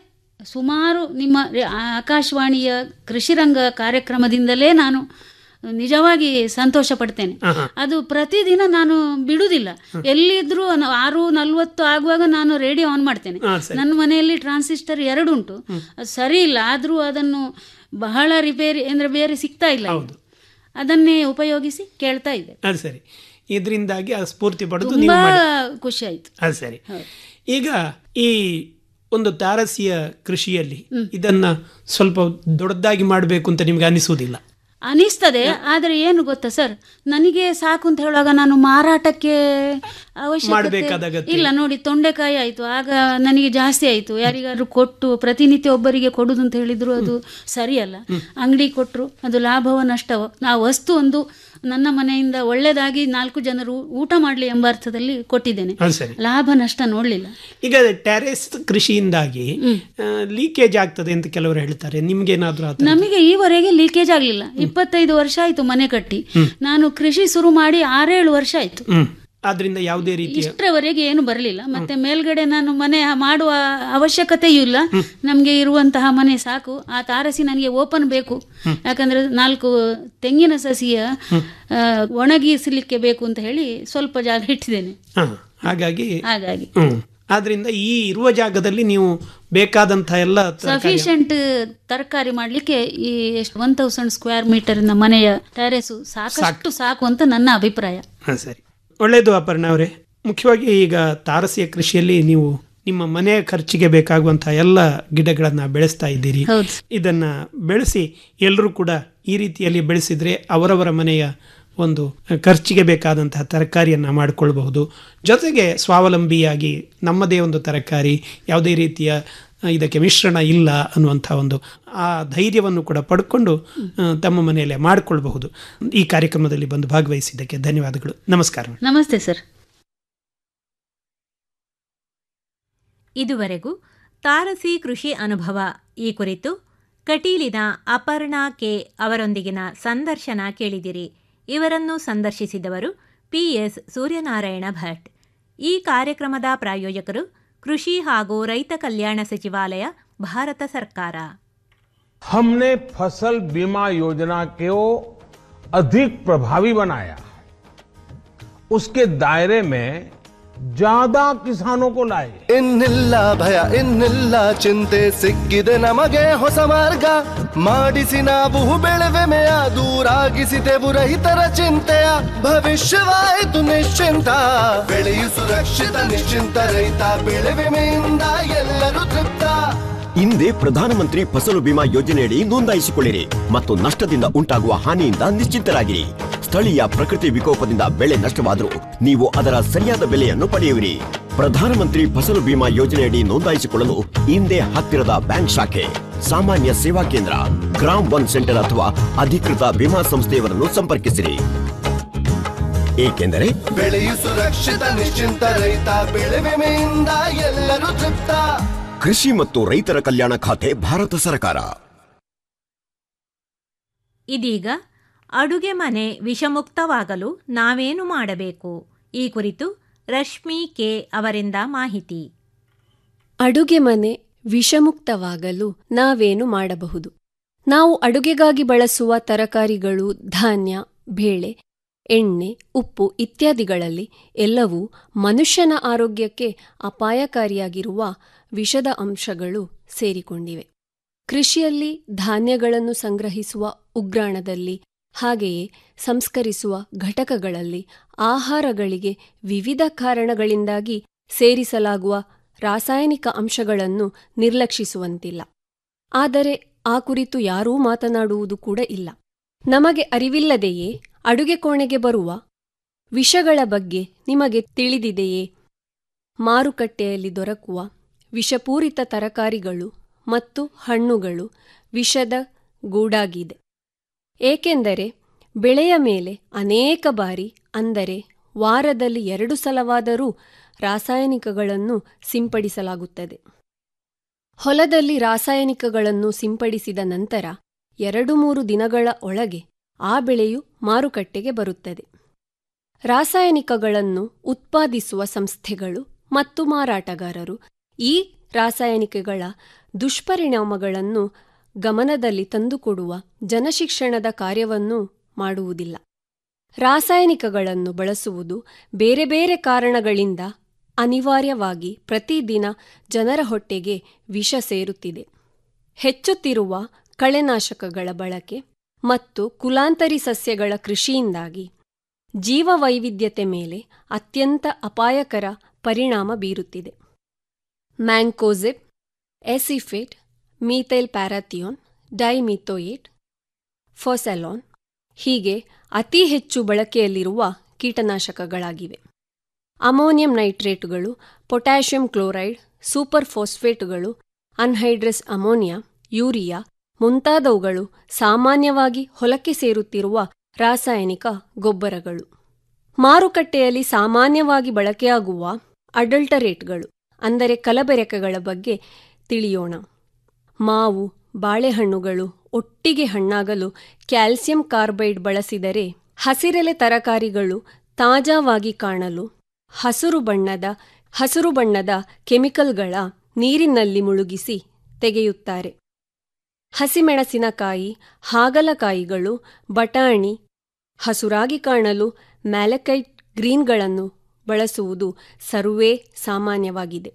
ಸುಮಾರು ನಿಮ್ಮ ರೆ- ಆಕಾಶವಾಣಿಯ ಕೃಷಿರಂಗ ಕಾರ್ಯಕ್ರಮದಿಂದಲೇ ನಾನು ನಿಜವಾಗಿ ಸಂತೋಷ ಪಡ್ತೇನೆ ಅದು ಪ್ರತಿದಿನ ನಾನು ಬಿಡುವುದಿಲ್ಲ ಎಲ್ಲಿದ್ರೂ ನ- ಆರು ನಲ್ವತ್ತು ಆಗುವಾಗ ನಾನು ರೇಡಿಯೋ ಆನ್ ಮಾಡ್ತೇನೆ ಹಾ, ಸರಿ. ನನ್ನ ಮನೆಯಲ್ಲಿ ಟ್ರಾನ್ಸಿಸ್ಟರ್ ಎರಡು ಉಂಟು ಅದು ಸರಿ ಇಲ್ಲ ಆದರೂ ಅದನ್ನು ಬಹಳ ರಿಪೇರಿ ಅಂದ್ರೆ ಬೇರೆ ಸಿಗ್ತಾ ಇಲ್ಲ ಈಗ. ಅದನ್ನೇ ಉಪಯೋಗಿಸಿ ಕೇಳ್ತಾ ಇದ್ದೆ ಅದು ಸರಿ ಇದರಿಂದಾಗಿ ಆ ಸ್ಫೂರ್ತಿ ಪಡೆದು ನೀವು ತುಂಬಾ ಮಾಡಿ ಖುಷಿ ಆಯ್ತು ಅದು ಸರಿ ಈಗ ಈ ಒಂದು ತಾರಸಿಯ ಕೃಷಿಯಲ್ಲಿ ಇದನ್ನ ಸ್ವಲ್ಪ ದೊಡ್ಡದಾಗಿ ಮಾಡಬೇಕು ಅಂತ ನಿಮ್ಗೆ ಅನಿಸುವುದಿಲ್ಲ ಅನಿಸ್ತದೆ ಆದರೆ ಏನು ಗೊತ್ತಾ ಸರ್ ನನಗೆ ಸಾಕು ಅಂತ ಹೇಳುವಾಗ ನಾನು ಮಾರಾಟಕ್ಕೆ ಅವಶ್ಯಕತೆ ಮಾಡ್ಬೇಕಾದ ಅಗತ್ಯ ಇಲ್ಲ ನೋಡಿ ತೊಂಡೆಕಾಯಿ ಆಯ್ತು ಆಗ ನನಗೆ ಜಾಸ್ತಿ ಆಯ್ತು ಯಾರಿಗಾದ್ರೂ ಕೊಟ್ಟು ಪ್ರತಿನಿತ್ಯ ಒಬ್ಬರಿಗೆ ಕೊಡುದು ಅಂತ ಹೇಳಿದ್ರು ಅದು ಸರಿಯಲ್ಲ ಅಂಗಡಿ ಕೊಟ್ಟರು ಅದು ಲಾಭವೋ ನಷ್ಟವೋ ನಾ ವಸ್ತು ಒಂದು ನನ್ನ ಮನೆಯಿಂದ ಒಳ್ಳೆದಾಗಿ ನಾಲ್ಕು ಜನರು ಊಟ ಮಾಡಲಿ ಎಂಬ ಅರ್ಥದಲ್ಲಿ ಕೊಟ್ಟಿದ್ದೇನೆ ಅದು ಸರಿ ಲಾಭ ನಷ್ಟ ನೋಡಲಿಲ್ಲ ಈಗ ಟೆರೆಸ್ ಕೃಷಿಯಿಂದಾಗಿ ಲೀಕೇಜ್ ಆಗ್ತದೆ ಅಂತ ಕೆಲವರು ಹೇಳ್ತಾರೆ ನಿಮ್ಗೇನಾದ್ರೂ ಆತರ ನಮಗೆ ಈವರೆಗೆ ಲೀಕೇಜ್ ಆಗಲಿಲ್ಲ ಇಪ್ಪತ್ತೈದು ವರ್ಷ ಆಯ್ತು ಮನೆ ಕಟ್ಟಿ ನಾನು ಕೃಷಿ ಶುರು ಮಾಡಿ ಆರೇಳು ವರ್ಷ ಆಯ್ತು ಹ್ಮ್ ಆದ್ರಿಂದ ಯಾವುದೇ ರೀತಿಯ ಇಷ್ಟರವರೆಗೆ ಏನು ಬರಲಿಲ್ಲ ಮತ್ತೆ ಮೇಲ್ಗಡೆ ನಾನು ಮನೆ ಮಾಡುವ ಅವಶ್ಯಕತೆಯೂ ಇಲ್ಲ ನಮಗೆ ಇರುವಂತಹ ಮನೆ ಸಾಕು ಆ ತಾರಸಿ ನನಗೆ ಓಪನ್ ಬೇಕು ಯಾಕಂದ್ರೆ ನಾಲ್ಕು ತೆಂಗಿನ ಸಸಿಯ ಆ, ಒಣಗಿಸಲಿಕ್ಕೆ ಬೇಕು ಅಂತ ಹೇಳಿ ಸ್ವಲ್ಪ ಜಾಗ ಇಟ್ಟಿದ್ದೇನೆ ಹಾ, ಹಾಗಾಗಿ ಹಾಗಾಗಿ ಹ್ಮ್ ಆದ್ರಿಂದ ಈ ಇರುವ ಜಾಗದಲ್ಲಿ ನೀವು ಬೇಕಾದಂತ ಎಲ್ಲ ತರಕಾರಿ ಸಫಿಷಿಯಂಟ್ ತರಕಾರಿ ಮಾಡ್ಲಿಕ್ಕೆ ಈ ಎಷ್ಟು ಒನ್ ತೌಸಂಡ್ ಸ್ಕ್ವೇರ್ ಮೀಟರ್ ಮನೆಯ ಟೆರೆಸು ಸಾಕಷ್ಟು ಸಾಕು ಅಂತ ನನ್ನ ಅಭಿಪ್ರಾಯ ಹಾ ಸರಿ ಒಳ್ಳೆಯದು ಅಪರ್ಣ ಅವರೇ ಮುಖ್ಯವಾಗಿ ಈಗ ತಾರಸಿಯ ಕೃಷಿಯಲ್ಲಿ ನೀವು ನಿಮ್ಮ ಮನೆಯ ಖರ್ಚಿಗೆ ಬೇಕಾಗುವಂತಹ ಎಲ್ಲ ಗಿಡಗಳನ್ನ ಬೆಳೆಸ್ತಾ ಇದ್ದೀರಿ ಹೌದು. ಇದನ್ನ ಬೆಳೆಸಿ ಎಲ್ಲರೂ ಕೂಡ ಈ ರೀತಿಯಲ್ಲಿ ಬೆಳೆಸಿದ್ರೆ ಅವರವರ ಮನೆಯ ಒಂದು ಖರ್ಚಿಗೆ ಬೇಕಾದಂತಹ ತರಕಾರಿಯನ್ನು ಮಾಡಿಕೊಳ್ಬಹುದು ಜೊತೆಗೆ ಸ್ವಾವಲಂಬಿಯಾಗಿ ನಮ್ಮದೇ ಒಂದು ತರಕಾರಿ ಯಾವುದೇ ರೀತಿಯ ಆ, ಇದಕ್ಕೆ ಮಿಶ್ರಣ ಇಲ್ಲ ಅನ್ನುವಂಥ ಒಂದು ಆ ಧೈರ್ಯವನ್ನು ಕೂಡ ಪಡ್ಕೊಂಡು ಆ, ತಮ್ಮ ಮನೆಯಲ್ಲೇ ಮಾಡಿಕೊಳ್ಬಹುದು ಈ ಕಾರ್ಯಕ್ರಮದಲ್ಲಿ ಬಂದು ಭಾಗವಹಿಸಿದ್ದಕ್ಕೆ ಧನ್ಯವಾದಗಳು ನಮಸ್ಕಾರ ನಮಸ್ತೆ ಸರ್ ಇದುವರೆಗೂ ತಾರಸಿ ಕೃಷಿ ಅನುಭವ ಈ ಕುರಿತು ಕಟೀಲಿನ ಅಪರ್ಣಾ ಕೆ ಅವರೊಂದಿಗಿನ ಸಂದರ್ಶನ ಕೇಳಿದಿರಿ ಇವರನ್ನು ಸಂದರ್ಶಿಸಿದವರು ಪಿಎಸ್ ಸೂರ್ಯನಾರಾಯಣ ಭಟ್ ಈ ಕಾರ್ಯಕ್ರಮದ ಪ್ರಾಯೋಜಕರು ಕೃಷಿ ಹಾಗೂ ರೈತ ಕಲ್ಯಾಣ ಸಚಿವಾಲಯ ಭಾರತ ಸರ್ಕಾರ हमने फसल बीमा योजना को अधिक प्रभावी बनाया उसके दायरे में ज्यादा किसानों को लाए ಇನ್ನಿಲ್ಲ ಭಯ ಇನ್ನಿಲ್ಲ ಚಿಂತೆ ಸಿಕ್ಕಿದೆ ನಮಗೆ ಹೊಸ ಮಾರ್ಗ ಮಾಡಿಸಿ ನಾವು ಬೆಳೆವೆಮೆಯ ದೂರಾಗಿಸಿದೆವು ರೈತರ ಚಿಂತೆಯ ಭವಿಷ್ಯವಾಯಿತು ನಿಶ್ಚಿಂತ ಬೆಳೆಯು ಸುರಕ್ಷಿತ ನಿಶ್ಚಿಂತ ರೈತ ಬೆಳೆ ವಿಮೆಯಿಂದ ಎಲ್ಲರೂ ತೃಪ್ತ ಹಿಂದೆ ಪ್ರಧಾನಮಂತ್ರಿ ಫಸಲು ಬಿಮಾ ಯೋಜನೆಯಡಿ ನೋಂದಾಯಿಸಿಕೊಳ್ಳಿರಿ ಮತ್ತು ನಷ್ಟದಿಂದ ಉಂಟಾಗುವ ಹಾನಿಯಿಂದ ನಿಶ್ಚಿಂತರಾಗಿರಿ ಸ್ಥಳೀಯ ಪ್ರಕೃತಿ ವಿಕೋಪದಿಂದ ಬೆಳೆ ನಷ್ಟವಾದರೂ ನೀವು ಅದರ ಸರಿಯಾದ ಬೆಲೆಯನ್ನು ಪಡೆಯುವಿರಿ ಪ್ರಧಾನಮಂತ್ರಿ ಫಸಲು ಬಿಮಾ ಯೋಜನೆಯಡಿ ನೋಂದಾಯಿಸಿಕೊಳ್ಳಲು ಹಿಂದೆ ಹತ್ತಿರದ ಬ್ಯಾಂಕ್ ಶಾಖೆ ಸಾಮಾನ್ಯ ಸೇವಾ ಕೇಂದ್ರ ಗ್ರಾಮ್ ಒನ್ ಸೆಂಟರ್ ಅಥವಾ ಅಧಿಕೃತ ವಿಮಾ ಸಂಸ್ಥೆಯವರನ್ನು ಸಂಪರ್ಕಿಸಿರಿ ಏಕೆಂದರೆ ಬೆಳೆಯು ಸುರಕ್ಷಿತ ನಿಶ್ಚಿಂತ ರೈತ ಬೆಳೆ ವಿಮೆಯಿಂದ ಎಲ್ಲರೂ ತೃಪ್ತ ಕೃಷಿ ಮತ್ತು ರೈತರ ಕಲ್ಯಾಣ ಖಾತೆ ಭಾರತ ಸರ್ಕಾರ ಇದೀಗ ಅಡುಗೆ ಮನೆ ವಿಷಮುಕ್ತವಾಗಲು ನಾವೇನು ಮಾಡಬೇಕು ಈ ಕುರಿತು ರಶ್ಮಿ ಕೆ ಅವರಿಂದ ಮಾಹಿತಿ ಅಡುಗೆ ಮನೆ ವಿಷಮುಕ್ತವಾಗಲು ನಾವೇನು ಮಾಡಬಹುದು ನಾವು ಅಡುಗೆಗಾಗಿ ಬಳಸುವ ತರಕಾರಿಗಳು ಧಾನ್ಯ ಬೇಳೆ ಎಣ್ಣೆ ಉಪ್ಪು ಇತ್ಯಾದಿಗಳಲ್ಲಿ ಎಲ್ಲವೂ ಮನುಷ್ಯನ ಆರೋಗ್ಯಕ್ಕೆ ಅಪಾಯಕಾರಿಯಾಗಿರುವ ವಿಷದ ಅಂಶಗಳು ಸೇರಿಕೊಂಡಿವೆ ಕೃಷಿಯಲ್ಲಿ ಧಾನ್ಯಗಳನ್ನು ಸಂಗ್ರಹಿಸುವ ಉಗ್ರಾಣದಲ್ಲಿ ಹಾಗೆಯೇ ಸಂಸ್ಕರಿಸುವ ಘಟಕಗಳಲ್ಲಿ ಆಹಾರಗಳಿಗೆ ವಿವಿಧ ಕಾರಣಗಳಿಂದಾಗಿ ಸೇರಿಸಲಾಗುವ ರಾಸಾಯನಿಕ ಅಂಶಗಳನ್ನು ನಿರ್ಲಕ್ಷಿಸುವಂತಿಲ್ಲ ಆದರೆ ಆ ಕುರಿತು ಯಾರೂ ಮಾತನಾಡುವುದು ಕೂಡ ಇಲ್ಲ ನಮಗೆ ಅರಿವಿಲ್ಲದೆಯೇ ಅಡುಗೆ ಕೋಣೆಗೆ ಬರುವ ವಿಷಗಳ ಬಗ್ಗೆ ನಿಮಗೆ ತಿಳಿದಿದೆಯೇ ಮಾರುಕಟ್ಟೆಯಲ್ಲಿ ದೊರಕುವ ವಿಷಪೂರಿತ ತರಕಾರಿಗಳು ಮತ್ತು ಹಣ್ಣುಗಳು ವಿಷದ ಗೂಡಾಗಿದೆ ಏಕೆಂದರೆ ಬೆಳೆಯ ಮೇಲೆ ಅನೇಕ ಬಾರಿ ಅಂದರೆ ವಾರದಲ್ಲಿ ಎರಡು ಸಲವಾದರೂ ರಾಸಾಯನಿಕಗಳನ್ನು ಸಿಂಪಡಿಸಲಾಗುತ್ತದೆ ಹೊಲದಲ್ಲಿ ರಾಸಾಯನಿಕಗಳನ್ನು ಸಿಂಪಡಿಸಿದ ನಂತರ ಎರಡು ಮೂರು ದಿನಗಳ ಒಳಗೆ ಆ ಬೆಳೆಯು ಮಾರುಕಟ್ಟೆಗೆ ಬರುತ್ತದೆ ರಾಸಾಯನಿಕಗಳನ್ನು ಉತ್ಪಾದಿಸುವ ಸಂಸ್ಥೆಗಳು ಮತ್ತು ಮಾರಾಟಗಾರರು ಈ ರಾಸಾಯನಿಕಗಳ ದುಷ್ಪರಿಣಾಮಗಳನ್ನು ಗಮನದಲ್ಲಿ ತಂದುಕೊಡುವ ಜನಶಿಕ್ಷಣದ ಕಾರ್ಯವನ್ನು ಮಾಡುವುದಿಲ್ಲ ರಾಸಾಯನಿಕಗಳನ್ನು ಬಳಸುವುದು ಬೇರೆ ಬೇರೆ ಕಾರಣಗಳಿಂದ ಅನಿವಾರ್ಯವಾಗಿ ಪ್ರತಿದಿನ ಜನರ ಹೊಟ್ಟೆಗೆ ವಿಷ ಸೇರುತ್ತಿದೆ ಹೆಚ್ಚುತ್ತಿರುವ ಕಳೆನಾಶಕಗಳ ಬಳಕೆ ಮತ್ತು ಕುಲಾಂತರಿ ಸಸ್ಯಗಳ ಕೃಷಿಯಿಂದಾಗಿ ಜೀವವೈವಿಧ್ಯತೆ ಮೇಲೆ ಅತ್ಯಂತ ಅಪಾಯಕರ ಪರಿಣಾಮ ಬೀರುತ್ತಿದೆ ಮ್ಯಾಂಕೋಸಿಬ್ ಎಸಿಫೇಟ್ ಮೀಥೈಲ್ ಪ್ಯಾರಾಥಿಯೋನ್ ಡೈಮಿಥೋಯೇಟ್ ಫೊಸೆಲಾನ್ ಹೀಗೆ ಅತಿ ಹೆಚ್ಚು ಬಳಕೆಯಲ್ಲಿರುವ ಕೀಟನಾಶಕಗಳಾಗಿವೆ ಅಮೋನಿಯಂ ನೈಟ್ರೇಟ್ಗಳು ಪೊಟ್ಯಾಷಿಯಂ ಕ್ಲೋರೈಡ್ ಸೂಪರ್ ಫಾಸ್ಫೇಟ್ಗಳು ಅನ್ಹೈಡ್ರಸ್ ಅಮೋನಿಯಾ ಯೂರಿಯಾ ಮುಂತಾದವುಗಳು ಸಾಮಾನ್ಯವಾಗಿ ಹೊಲಕ್ಕೆ ಸೇರುತ್ತಿರುವ ರಾಸಾಯನಿಕ ಗೊಬ್ಬರಗಳು ಮಾರುಕಟ್ಟೆಯಲ್ಲಿ ಸಾಮಾನ್ಯವಾಗಿ ಬಳಕೆಯಾಗುವ ಅಡಲ್ಟರೇಟ್ಗಳು ಅಂದರೆ ಕಲಬೆರಕೆಗಳ ಬಗ್ಗೆ ತಿಳಿಯೋಣ ಮಾವು ಬಾಳೆಹಣ್ಣುಗಳು ಒಟ್ಟಿಗೆ ಹಣ್ಣಾಗಲು ಕ್ಯಾಲ್ಸಿಯಂ ಕಾರ್ಬೈಡ್ ಬಳಸಿದರೆ ಹಸಿರೆಲೆ ತರಕಾರಿಗಳು ತಾಜಾವಾಗಿ ಕಾಣಲು ಹಸುರು ಬಣ್ಣದ ಹಸುರು ಬಣ್ಣದ ಕೆಮಿಕಲ್ಗಳ ನೀರಿನಲ್ಲಿ ಮುಳುಗಿಸಿ ತೆಗೆಯುತ್ತಾರೆ ಹಸಿಮೆಣಸಿನಕಾಯಿ ಹಾಗಲಕಾಯಿಗಳು ಬಟಾಣಿ ಹಸುರಾಗಿ ಕಾಣಲು ಮ್ಯಾಲಕೈಟ್ ಗ್ರೀನ್ಗಳನ್ನು ಬಳಸುವುದು ಸರ್ವೇ ಸಾಮಾನ್ಯವಾಗಿದೆ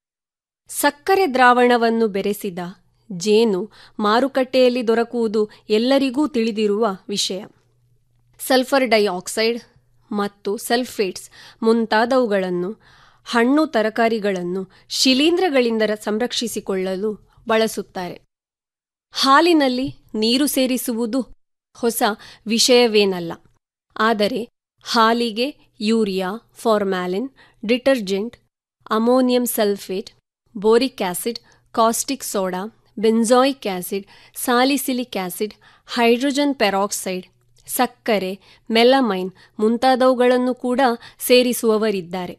ಸಕ್ಕರೆ ದ್ರಾವಣವನ್ನು ಬೆರೆಸಿದ ಜೇನು ಮಾರುಕಟ್ಟೆಯಲ್ಲಿ ದೊರಕುವುದು ಎಲ್ಲರಿಗೂ ತಿಳಿದಿರುವ ವಿಷಯ ಸಲ್ಫರ್ ಡೈಆಕ್ಸೈಡ್ ಮತ್ತು ಸಲ್ಫೇಟ್ಸ್ ಮುಂತಾದವುಗಳನ್ನು ಹಣ್ಣು ತರಕಾರಿಗಳನ್ನು ಶಿಲೀಂಧ್ರಗಳಿಂದ ಸಂರಕ್ಷಿಸಿಕೊಳ್ಳಲು ಬಳಸುತ್ತಾರೆ ಹಾಲಿನಲ್ಲಿ ನೀರು ಸೇರಿಸುವುದು ಹೊಸ ವಿಷಯವೇನಲ್ಲ ಆದರೆ ಹಾಲಿಗೆ urea formalin detergent ammonium sulphate boric acid caustic soda benzoic acid salicylic acid hydrogen peroxide ಸಕ್ಕರೆ ಮೆಲಮೈನ್ ಮುಂತಾದವುಗಳನ್ನು ಕೂಡ ಸೇರಿಸುವವರಿದ್ದಾರೆ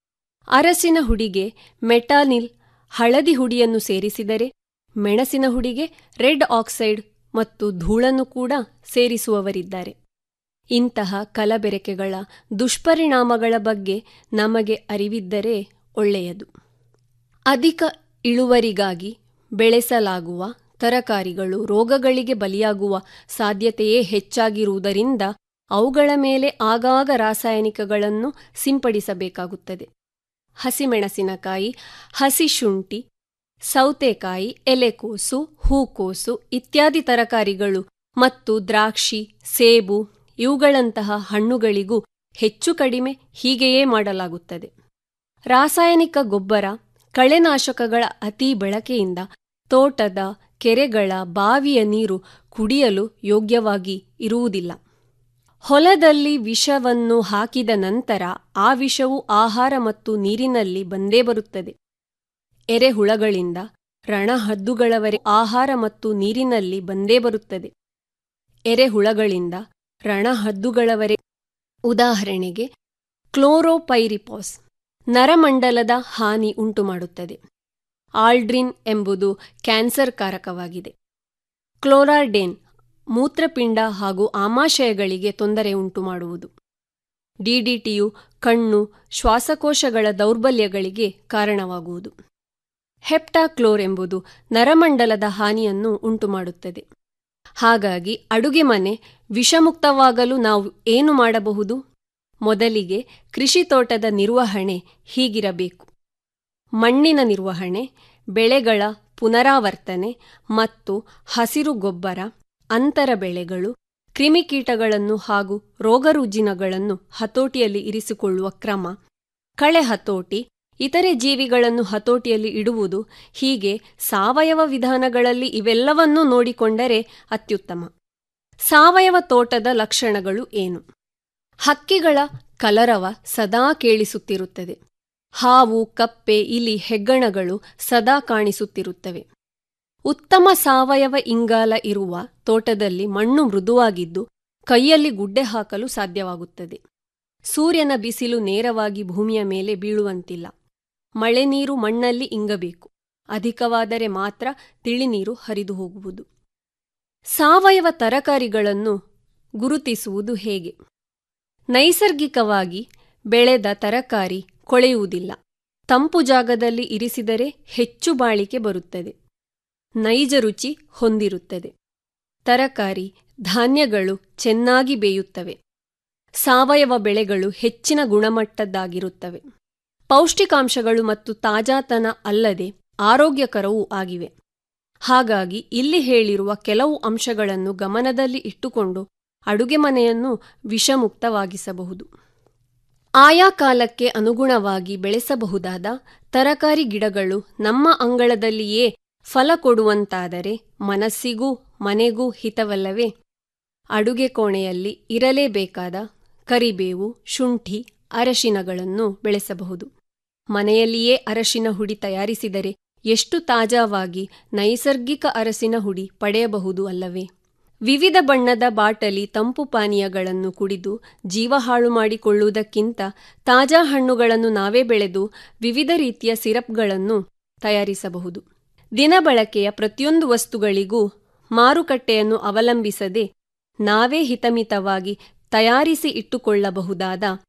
ಅರಸಿನ ಹುಡಿಗೆ ಮೆಟಾನಿಲ್ ಹಳದಿ ಹುಡಿಯನ್ನು ಸೇರಿಸಿದರೆ ಮೆಣಸಿನ ಹುಡಿಗೆ ರೆಡ್ ಆಕ್ಸೈಡ್ ಮತ್ತು ಧೂಳನ್ನು ಕೂಡ ಸೇರಿಸುವವರಿದ್ದಾರೆ ಇಂತಹ ಕಲಬೆರಕೆಗಳ ದುಷ್ಪರಿಣಾಮಗಳ ಬಗ್ಗೆ ನಮಗೆ ಅರಿವಿದ್ದರೆ ಒಳ್ಳೆಯದು ಅಧಿಕ ಇಳುವರಿಗಾಗಿ ಬೆಳೆಸಲಾಗುವ ತರಕಾರಿಗಳು ರೋಗಗಳಿಗೆ ಬಲಿಯಾಗುವ ಸಾಧ್ಯತೆಯೇ ಹೆಚ್ಚಾಗಿರುವುದರಿಂದ ಅವುಗಳ ಮೇಲೆ ಆಗಾಗ ರಾಸಾಯನಿಕಗಳನ್ನು ಸಿಂಪಡಿಸಬೇಕಾಗುತ್ತದೆ ಹಸಿಮೆಣಸಿನಕಾಯಿ ಹಸಿ ಶುಂಠಿ ಸೌತೆಕಾಯಿ ಎಲೆಕೋಸು ಹೂಕೋಸು ಇತ್ಯಾದಿ ತರಕಾರಿಗಳು ಮತ್ತು ದ್ರಾಕ್ಷಿ ಸೇಬು ಇವುಗಳಂತಹ ಹಣ್ಣುಗಳಿಗೂ ಹೆಚ್ಚು ಕಡಿಮೆ ಹೀಗೆಯೇ ಮಾಡಲಾಗುತ್ತದೆ ರಾಸಾಯನಿಕ ಗೊಬ್ಬರ ಕಳೆನಾಶಕಗಳ ಅತಿ ಬಳಕೆಯಿಂದ ತೋಟದ ಕೆರೆಗಳ ಬಾವಿಯ ನೀರು ಕುಡಿಯಲು ಯೋಗ್ಯವಾಗಿ ಇರುವುದಿಲ್ಲ ಹೊಲದಲ್ಲಿ ವಿಷವನ್ನು ಹಾಕಿದ ನಂತರ ಆ ವಿಷವು ಆಹಾರ ಮತ್ತು ನೀರಿನಲ್ಲಿ ಬಂದೇ ಬರುತ್ತದೆ ಎರೆಹುಳಗಳಿಂದ ರಣಹದ್ದುಗಳವರೆ ಆಹಾರ ಮತ್ತು ನೀರಿನಲ್ಲಿ ಬಂದೇ ಬರುತ್ತದೆ ಎರೆಹುಳಗಳಿಂದ ರಣಹದ್ದುಗಳವರೆ ಉದಾಹರಣೆಗೆ ಕ್ಲೋರೋಪೈರಿಪಾಸ್ ನರಮಂಡಲದ ಹಾನಿ ಉಂಟುಮಾಡುತ್ತದೆ ಆಲ್ಡ್ರಿನ್ ಎಂಬುದು ಕ್ಯಾನ್ಸರ್ ಕಾರಕವಾಗಿದೆ ಕ್ಲೋರಾರ್ಡೇನ್ ಮೂತ್ರಪಿಂಡ ಹಾಗೂ ಆಮಾಶಯಗಳಿಗೆ ತೊಂದರೆ ಉಂಟುಮಾಡುವುದು ಡಿಡಿಟಿಯು ಕಣ್ಣು ಶ್ವಾಸಕೋಶಗಳ ದೌರ್ಬಲ್ಯಗಳಿಗೆ ಕಾರಣವಾಗುವುದು ಹೆಪ್ಟಾಕ್ಲೋರ್ ಎಂಬುದು ನರಮಂಡಲದ ಹಾನಿಯನ್ನು ಉಂಟುಮಾಡುತ್ತದೆ ಹಾಗಾಗಿ ಅಡುಗೆ ಮನೆ ವಿಷಮುಕ್ತವಾಗಲು ನಾವು ಏನು ಮಾಡಬಹುದು ಮೊದಲಿಗೆ ಕೃಷಿ ತೋಟದ ನಿರ್ವಹಣೆ ಹೀಗಿರಬೇಕು ಮಣ್ಣಿನ ನಿರ್ವಹಣೆ ಬೆಳೆಗಳ ಪುನರಾವರ್ತನೆ ಮತ್ತು ಹಸಿರು ಗೊಬ್ಬರ ಅಂತರ ಬೆಳೆಗಳು ಕ್ರಿಮಿಕೀಟಗಳನ್ನು ಹಾಗೂ ರೋಗರುಜಿನಗಳನ್ನು ಹತೋಟಿಯಲ್ಲಿ ಇರಿಸಿಕೊಳ್ಳುವ ಕ್ರಮ ಕಳೆ ಹತೋಟಿ ಇತರೆ ಜೀವಿಗಳನ್ನು ಹತೋಟಿಯಲ್ಲಿ ಇಡುವುದು ಹೀಗೆ ಸಾವಯವ ವಿಧಾನಗಳಲ್ಲಿ ಇವೆಲ್ಲವನ್ನೂ ನೋಡಿಕೊಂಡರೆ ಅತ್ಯುತ್ತಮ ಸಾವಯವ ತೋಟದ ಲಕ್ಷಣಗಳು ಏನು ಹಕ್ಕಿಗಳ ಕಲರವ ಸದಾ ಕೇಳಿಸುತ್ತಿರುತ್ತದೆ ಹಾವು ಕಪ್ಪೆ ಇಲಿ ಹೆಗ್ಗಣಗಳು ಸದಾ ಕಾಣಿಸುತ್ತಿರುತ್ತವೆ ಉತ್ತಮ ಸಾವಯವ ಇಂಗಾಲ ಇರುವ ತೋಟದಲ್ಲಿ ಮಣ್ಣು ಮೃದುವಾಗಿದ್ದು ಕೈಯಲ್ಲಿ ಗುಡ್ಡೆ ಹಾಕಲು ಸಾಧ್ಯವಾಗುತ್ತದೆ ಸೂರ್ಯನ ಬಿಸಿಲು ನೇರವಾಗಿ ಭೂಮಿಯ ಮೇಲೆ ಬೀಳುವಂತಿಲ್ಲ ಮಳೆ ನೀರು ಮಣ್ಣಲ್ಲಿ ಇಂಗಬೇಕು ಅಧಿಕವಾದರೆ ಮಾತ್ರ ತಿಳಿನೀರು ಹರಿದು ಹೋಗುವುದು ಸಾವಯವ ತರಕಾರಿಗಳನ್ನು ಗುರುತಿಸುವುದು ಹೇಗೆ ನೈಸರ್ಗಿಕವಾಗಿ ಬೆಳೆದ ತರಕಾರಿ ಕೊಳೆಯುವುದಿಲ್ಲ ತಂಪು ಜಾಗದಲ್ಲಿ ಇರಿಸಿದರೆ ಹೆಚ್ಚು ಬಾಳಿಕೆ ಬರುತ್ತದೆ ನೈಜ ರುಚಿ ಹೊಂದಿರುತ್ತದೆ ತರಕಾರಿ ಧಾನ್ಯಗಳು ಚೆನ್ನಾಗಿ ಬೇಯುತ್ತವೆ ಸಾವಯವ ಬೆಳೆಗಳು ಹೆಚ್ಚಿನ ಗುಣಮಟ್ಟದ್ದಾಗಿರುತ್ತವೆ ಪೌಷ್ಟಿಕಾಂಶಗಳು ಮತ್ತು ತಾಜಾತನ ಅಲ್ಲದೆ ಆರೋಗ್ಯಕರವೂ ಆಗಿವೆ ಹಾಗಾಗಿ ಇಲ್ಲಿ ಹೇಳಿರುವ ಕೆಲವು ಅಂಶಗಳನ್ನು ಗಮನದಲ್ಲಿ ಇಟ್ಟುಕೊಂಡು ಅಡುಗೆ ಮನೆಯನ್ನು ವಿಷಮುಕ್ತವಾಗಿಸಬಹುದು ಆಯಾ ಕಾಲಕ್ಕೆ ಅನುಗುಣವಾಗಿ ಬೆಳೆಸಬಹುದಾದ ತರಕಾರಿ ಗಿಡಗಳು ನಮ್ಮ ಅಂಗಳದಲ್ಲಿಯೇ ಫಲ ಕೊಡುವಂತಾದರೆ ಮನಸ್ಸಿಗೂ ಮನೆಗೂ ಹಿತವಲ್ಲವೇ ಅಡುಗೆ ಕೋಣೆಯಲ್ಲಿ ಇರಲೇಬೇಕಾದ ಕರಿಬೇವು ಶುಂಠಿ ಅರಶಿನಗಳನ್ನು ಬೆಳೆಸಬಹುದು ಮನೆಯಲ್ಲಿಯೇ ಅರಶಿನ ಹುಡಿ ತಯಾರಿಸಿದರೆ ಎಷ್ಟು ತಾಜಾವಾಗಿ ನೈಸರ್ಗಿಕ ಅರಸಿನ ಹುಡಿ ಪಡೆಯಬಹುದು ಅಲ್ಲವೇ ವಿವಿಧ ಬಣ್ಣದ ಬಾಟಲಿ ತಂಪು ಪಾನೀಯಗಳನ್ನು ಕುಡಿದು ಜೀವ ಹಾಳು ಮಾಡಿಕೊಳ್ಳುವುದಕ್ಕಿಂತ ತಾಜಾ ಹಣ್ಣುಗಳನ್ನು ನಾವೇ ಬೆಳೆದು ವಿವಿಧ ರೀತಿಯ ಸಿರಪ್ಗಳನ್ನು ತಯಾರಿಸಬಹುದು ದಿನಬಳಕೆಯ ಪ್ರತಿಯೊಂದು ವಸ್ತುಗಳಿಗೂ ಮಾರುಕಟ್ಟೆಯನ್ನು ಅವಲಂಬಿಸದೆ ನಾವೇ ಹಿತಮಿತವಾಗಿ ತಯಾರಿಸಿ ಇಟ್ಟುಕೊಳ್ಳಬಹುದಾದ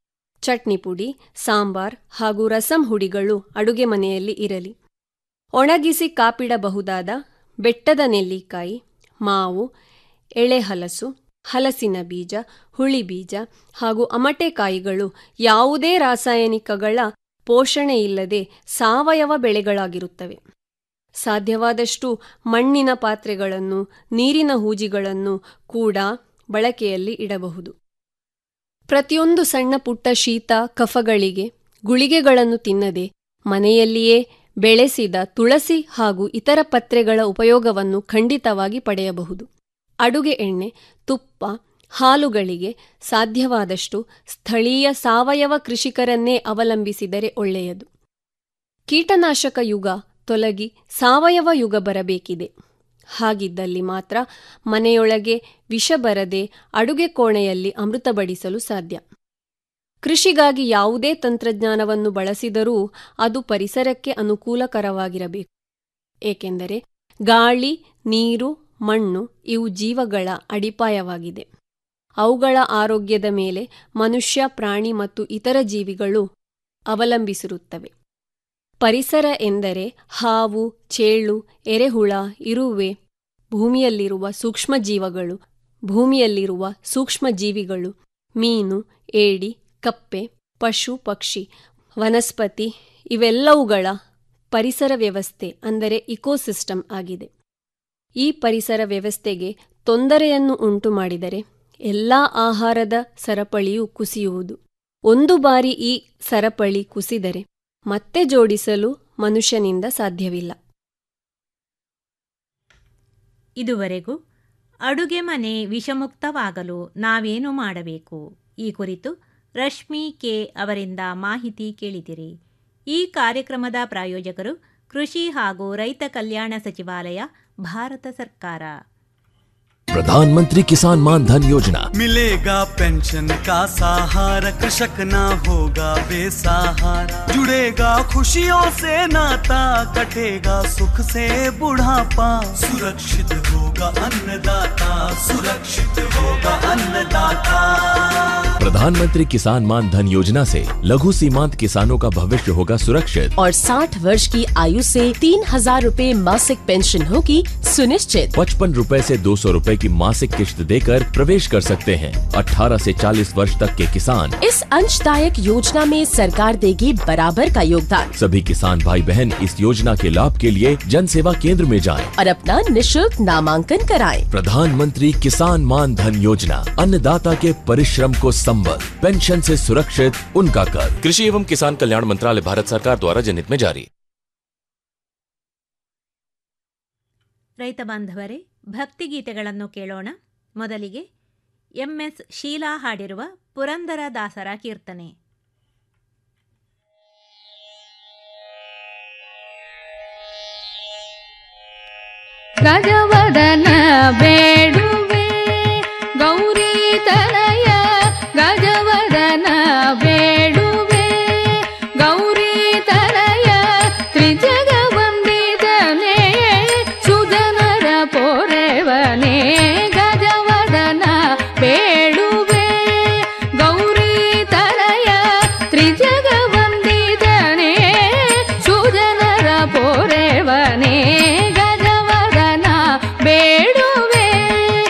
ಚಟ್ನಿ ಪುಡಿ ಸಾಂಬಾರ್ ಹಾಗೂ ರಸಂ ಹುಡಿಗಳು ಅಡುಗೆ ಮನೆಯಲ್ಲಿ ಇರಲಿ ಒಣಗಿಸಿ ಕಾಪಿಡಬಹುದಾದ ಬೆಟ್ಟದ ನೆಲ್ಲಿಕಾಯಿ ಮಾವು ಎಳೆ ಹಲಸು ಹಲಸಿನ ಬೀಜ ಹುಳಿ ಬೀಜ ಹಾಗೂ ಅಮಟೆಕಾಯಿಗಳು ಯಾವುದೇ ರಾಸಾಯನಿಕಗಳ ಪೋಷಣೆ ಇಲ್ಲದೆ ಸಾವಯವ ಬೆಳೆಗಳಾಗಿರುತ್ತವೆ ಸಾಧ್ಯವಾದಷ್ಟು ಮಣ್ಣಿನ ಪಾತ್ರೆಗಳನ್ನು ನೀರಿನ ಹೂಜಿಗಳನ್ನು ಕೂಡ ಬಳಕೆಯಲ್ಲಿ ಇಡಬಹುದು ಪ್ರತಿಯೊಂದು ಸಣ್ಣ ಪುಟ್ಟ ಶೀತ ಕಫಗಳಿಗೆ ಗುಳಿಗೆಗಳನ್ನು ತಿನ್ನದೆ ಮನೆಯಲ್ಲಿಯೇ ಬೆಳೆಸಿದ ತುಳಸಿ ಹಾಗೂ ಇತರ ಪತ್ರೆಗಳ ಉಪಯೋಗವನ್ನು ಖಂಡಿತವಾಗಿ ಪಡೆಯಬಹುದು ಅಡುಗೆ ಎಣ್ಣೆ ತುಪ್ಪ ಹಾಲುಗಳಿಗೆ ಸಾಧ್ಯವಾದಷ್ಟು ಸ್ಥಳೀಯ ಸಾವಯವ ಕೃಷಿಕರನ್ನೇ ಅವಲಂಬಿಸಿದರೆ ಒಳ್ಳೆಯದು ಕೀಟನಾಶಕ ಯುಗ ತೊಲಗಿ ಸಾವಯವ ಯುಗ ಬರಬೇಕಿದೆ ಹಾಗಿದ್ದಲ್ಲಿ ಮಾತ್ರ ಮನೆಯೊಳಗೆ ವಿಷ ಬರದೆ ಅಡುಗೆ ಕೋಣೆಯಲ್ಲಿ ಅಮೃತ ಬಡಿಸಲು ಸಾಧ್ಯ ಕೃಷಿಗಾಗಿ ಯಾವುದೇ ತಂತ್ರಜ್ಞಾನವನ್ನು ಬಳಸಿದರೂ ಅದು ಪರಿಸರಕ್ಕೆ ಅನುಕೂಲಕರವಾಗಿರಬೇಕು ಏಕೆಂದರೆ ಗಾಳಿ ನೀರು ಮಣ್ಣು ಇವು ಜೀವಗಳ ಅಡಿಪಾಯವಾಗಿದೆ ಅವುಗಳ ಆರೋಗ್ಯದ ಮೇಲೆ ಮನುಷ್ಯ ಪ್ರಾಣಿ ಮತ್ತು ಇತರ ಜೀವಿಗಳು ಅವಲಂಬಿಸಿರುತ್ತವೆ ಪರಿಸರ ಎಂದರೆ ಹಾವು ಚೇಳು ಎರೆಹುಳ ಇರುವೆ ಭೂಮಿಯಲ್ಲಿರುವ ಸೂಕ್ಷ್ಮ ಜೀವಗಳು ಭೂಮಿಯಲ್ಲಿರುವ ಸೂಕ್ಷ್ಮ ಜೀವಿಗಳು ಮೀನು ಏಡಿ ಕಪ್ಪೆ ಪಶು ಪಕ್ಷಿ ವನಸ್ಪತಿ ಇವೆಲ್ಲವುಗಳ ಪರಿಸರ ವ್ಯವಸ್ಥೆ ಅಂದರೆ ಇಕೋಸಿಸ್ಟಮ್ ಆಗಿದೆ ಈ ಪರಿಸರ ವ್ಯವಸ್ಥೆಗೆ ತೊಂದರೆಯನ್ನು ಉಂಟು ಮಾಡಿದರೆ ಎಲ್ಲಾ ಆಹಾರದ ಸರಪಳಿಯು ಕುಸಿಯುವುದು ಒಂದು ಬಾರಿ ಈ ಸರಪಳಿ ಕುಸಿದರೆ ಮತ್ತೆ ಜೋಡಿಸಲು ಮನುಷ್ಯನಿಂದ ಸಾಧ್ಯವಿಲ್ಲ ಇದುವರೆಗೂ ಅಡುಗೆ ಮನೆ ವಿಷಮುಕ್ತವಾಗಲು ನಾವೇನು ಮಾಡಬೇಕು ಈ ಕುರಿತು ರಶ್ಮಿ ಕೆ ಅವರಿಂದ ಮಾಹಿತಿ ಕೇಳಿದಿರಿ ಈ ಕಾರ್ಯಕ್ರಮದ ಪ್ರಾಯೋಜಕರು ಕೃಷಿ ಹಾಗೂ ರೈತ ಕಲ್ಯಾಣ ಸಚಿವಾಲಯ ಭಾರತ ಸರ್ಕಾರ प्रधानमंत्री किसान मान धन योजना मिलेगा पेंशन का सहारा कृषक ना होगा बेसहारा जुड़ेगा खुशियों से नाता कटेगा सुख से बुढ़ापा सुरक्षित होगा अन्नदाता सुरक्षित होगा अन्नदाता प्रधानमंत्री किसान मान धन योजना से लघु सीमांत किसानों का भविष्य होगा सुरक्षित और 60 वर्ष की आयु से तीन हजार रूपए मासिक पेंशन होगी सुनिश्चित पचपन रूपए से दो सौ रूपए की मासिक किश्त देकर प्रवेश कर सकते हैं 18 से 40 वर्ष तक के किसान इस अंशदायक योजना में सरकार देगी बराबर का योगदान सभी किसान भाई बहन इस योजना के लाभ के लिए जन सेवा केंद्र में जाएं। और अपना निशुल्क नामांकन कराएं। प्रधानमंत्री किसान मान धन योजना अन्नदाता के परिश्रम को संबल पेंशन से सुरक्षित उनका कर कृषि एवं किसान कल्याण मंत्रालय भारत सरकार द्वारा जनहित में जारी ರೈತ ಬಾಂಧವರೇ ಭಕ್ತಿಗೀತೆಗಳನ್ನು ಕೇಳೋಣ ಮೊದಲಿಗೆ ಎಂಎಸ್ ಶೀಲಾ ಹಾಡಿರುವ ಪುರಂದರ ದಾಸರ ಕೀರ್ತನೆ ಗಜವದನ ಬೇಡುವೆ ಗೌರಿ ತನಯ ಗಜವದನ ಬೇಡುವೆ ಗೌರಿ ತನಯ ತ್ರಿಜಗ ವಂದಿತನೇ ಸುಜನರ ಪೋರೆವನೇ ಗಜವದನ ಬೇಡುವೆ ಗೌರಿ ತನಯ ತ್ರಿಜಗ ವಂದಿತನೇ ಸುಜನರ ಪೋರೆವನೇ ಗಜವದನ ಬೇಡುವೆ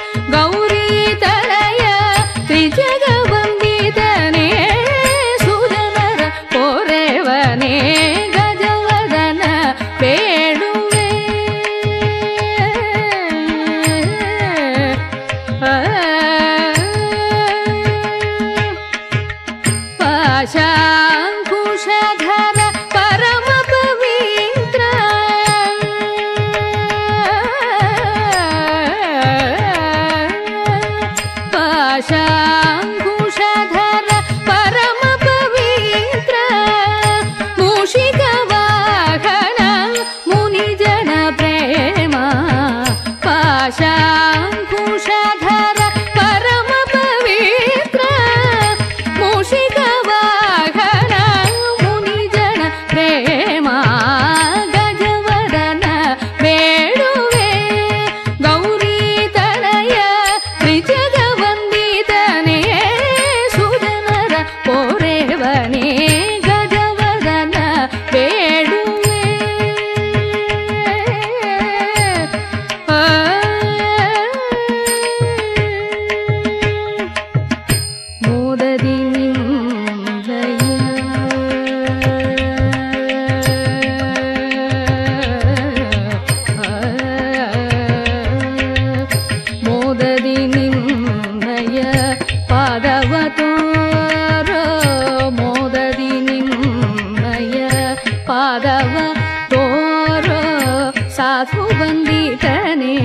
ಪಾದವ ತೋರ ಸಾಧು ಬಂದಿತನೆ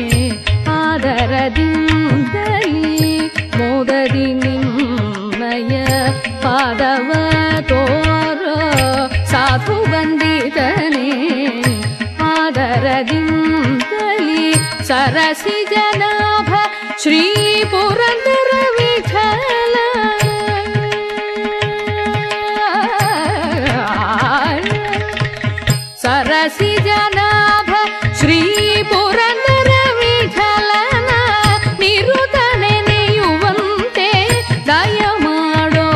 ಆದರದಿಂದಲೇ ಮೋದದಿ ನಿಮ್ಮಯ ಪಾದವ ತೋರ ಸಾಧು ಬಂದಿತನೆ ಆದರದಿಂದಲೇ ಸರಸಿ ಜನಾಭ ಶ್ರೀ ಪುರಂದರ ವಿಠಲ ಸರಸಿ ಜನಾಭ ಶ್ರೀ ಪುರಂದರ ವಿಠಲನ ನಿರುತ ನೆನೆಯುವಂತೆ ದಯ ಮಾಡೋ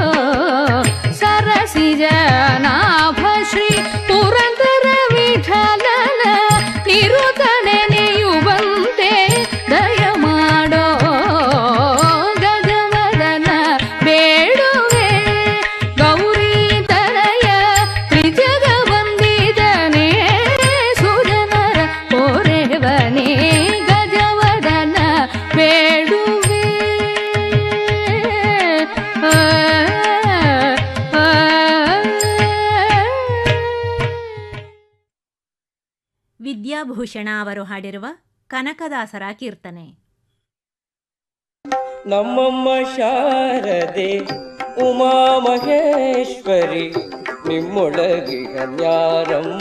ಸರಸಿ ಜನಾಭ ಶ್ರೀ ಪುರಂದರ ವಿಠಲನ ನಿರುತ ನೆನೆಯುವಂತೆ ದಯ ಮಾಡೋ ಗಜವದನ ಬೇಡುವೆ ಗೌರಿ ತನಯ ತ್ರಿಜಗ ಬಂದಿದನೆ ಸುಜನರ ಕೋರೆವನೇ ಗಜವದನ ಬೇಡುವೆ ಆ, ಆ, ವಿದ್ಯಾಭೂಷಣ ಅವರು ಹಾಡಿರುವ ಕನಕದಾಸರ ಕೀರ್ತನೆ ನಮ್ಮಮ್ಮ ಶಾರದೆ ಉಮಾ ಮಹೇಶ್ವರಿ ನಿಮ್ಮೊಳಗಿಗ ನ್ಯಾರಮ್ಮ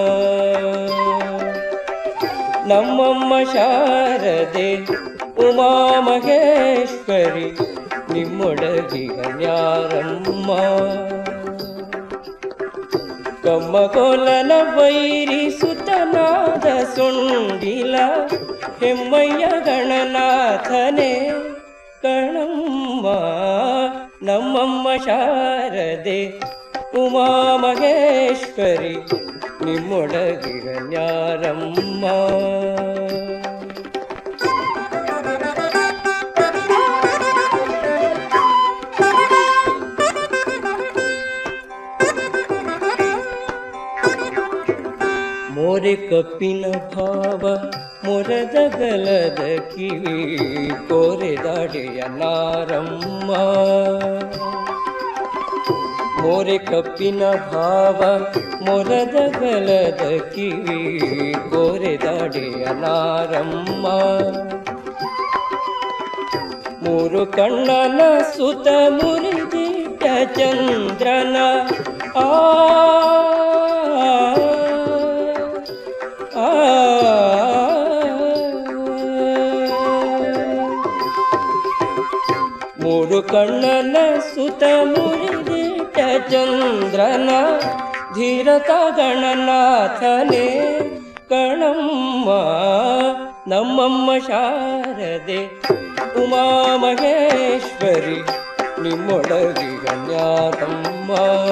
ನಮ್ಮಮ್ಮ ಶಾರದೆ ಉಮಾ ಮಹೇಶ್ವರಿ ನಿಮ್ಮೊಳಗಿಗ ನ್ಯಾರಮ್ಮ ಕಮ್ಮ ಕೊಲನ ವೈರಿ ಸುತನಾದ ಸುಂಡಿಲ ಹೆಮ್ಮಯ್ಯ ಗಣನಾಥನೇ ಕಣಮ್ಮ ನಮ್ಮಮ್ಮ ಶಾರದೆ ಉಮಾ ಮಹೇಶ್ವರಿ ನಿಮ್ಮೊಳಗಿಗ ನ್ಯಾರಮ್ಮ ಮೋರೆ ಕಪ್ಪಿನ ಭಾವ ಮೊರದ ಗಲದ ಕಿವಿ ಕೋರೆದಾಡೆಯ ನಾರಮ್ಮ ಮೋರೆ ಕಪ್ಪಿನ ಭಾವ ಮೊರದ ಗಲದ ಕಿವಿ ಕೋರೆದಾಡೆಯ ನಾರಮ್ಮ ಮೂರು ಕಣ್ಣನ ಸುತ ಮುರಿದಿಟ್ಟ ಚಂದ್ರನ ಆ ಆ ಮೂರು ಕಣ್ಣನ ಸುತ ಮುರಿದಿಟ್ಟ ಚಂದ್ರನ ಧೀರತ ಗಣನಾಥನೇ ಕಣಮ್ಮ ನಮ್ಮಮ್ಮ ಶಾರದೆ ಉಮಾ ಮಹೇಶ್ವರಿ ನಿಮ್ಮೊಳಗಿ ಗಣ್ಯಾತಮ್ಮ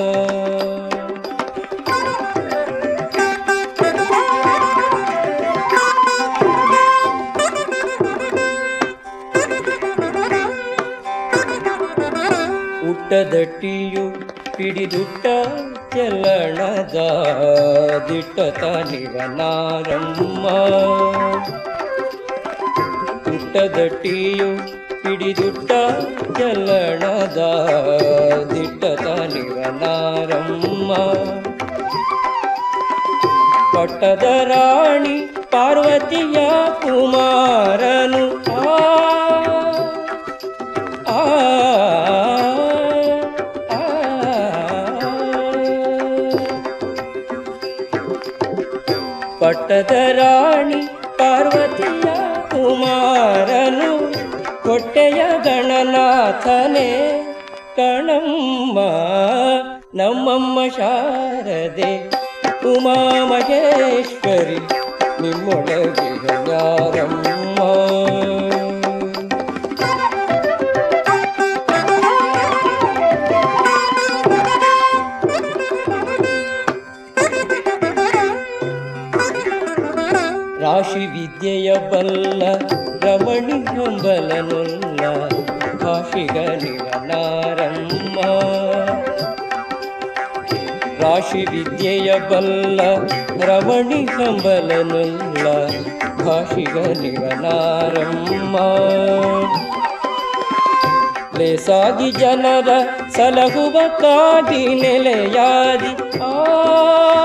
ಉಟ್ಟದಟ್ಟಿಯು ಪಿಡಿದುಟ್ಟ ಚಲಣದ ದಿಟ್ಟತ ನಿವನಾರಮ್ಮ ಉಟ್ಟದಟ್ಟಿಯು ಪಿಡಿದುಟ್ಟ ಚಲಣದ ದಿಟ್ಟತ ನಿವನಾರಮ್ಮ ಪಟ್ಟದ ರಾಣಿ ಪಾರ್ವತಿಯ ಕುಮಾರನು ಆ ಆ ಪಟ್ಟದ ರಾಣಿ ಪಾರ್ವತಿಯ ಕುಮಾರನು ಹೊಟ್ಟೆಯ ಗಣನಾಥನೇ ಕಣಮ್ಮ ನಮ್ಮಮ್ಮ ಶಾರದೆ ಉಮಾ ಮಹೇಶ್ವರಿ ನಿಮ್ಮೊಳಗೆ ಯಾರಮ್ಮ ರಾಶಿ ವಿದ್ಯೆಯ ಬಲ್ಲ ರಮಣಿ ಹಂಬಲನುಲ್ಲ ಭಾಷಿಗನಿವನಾರಮ್ಮ ರಾಶಿ ವಿದ್ಯೆಯ ಬಲ್ಲ ರಮಣಿ ಹಂಬಲನುಲ್ಲ ಭಾಷಿಗನಿವನಾರಮ್ಮ ಲೇಸಾಗಿ ಜನರ ಸಲಹುವ ಕಾಗಿ ನೆಲೆಯಾದಿ ಆ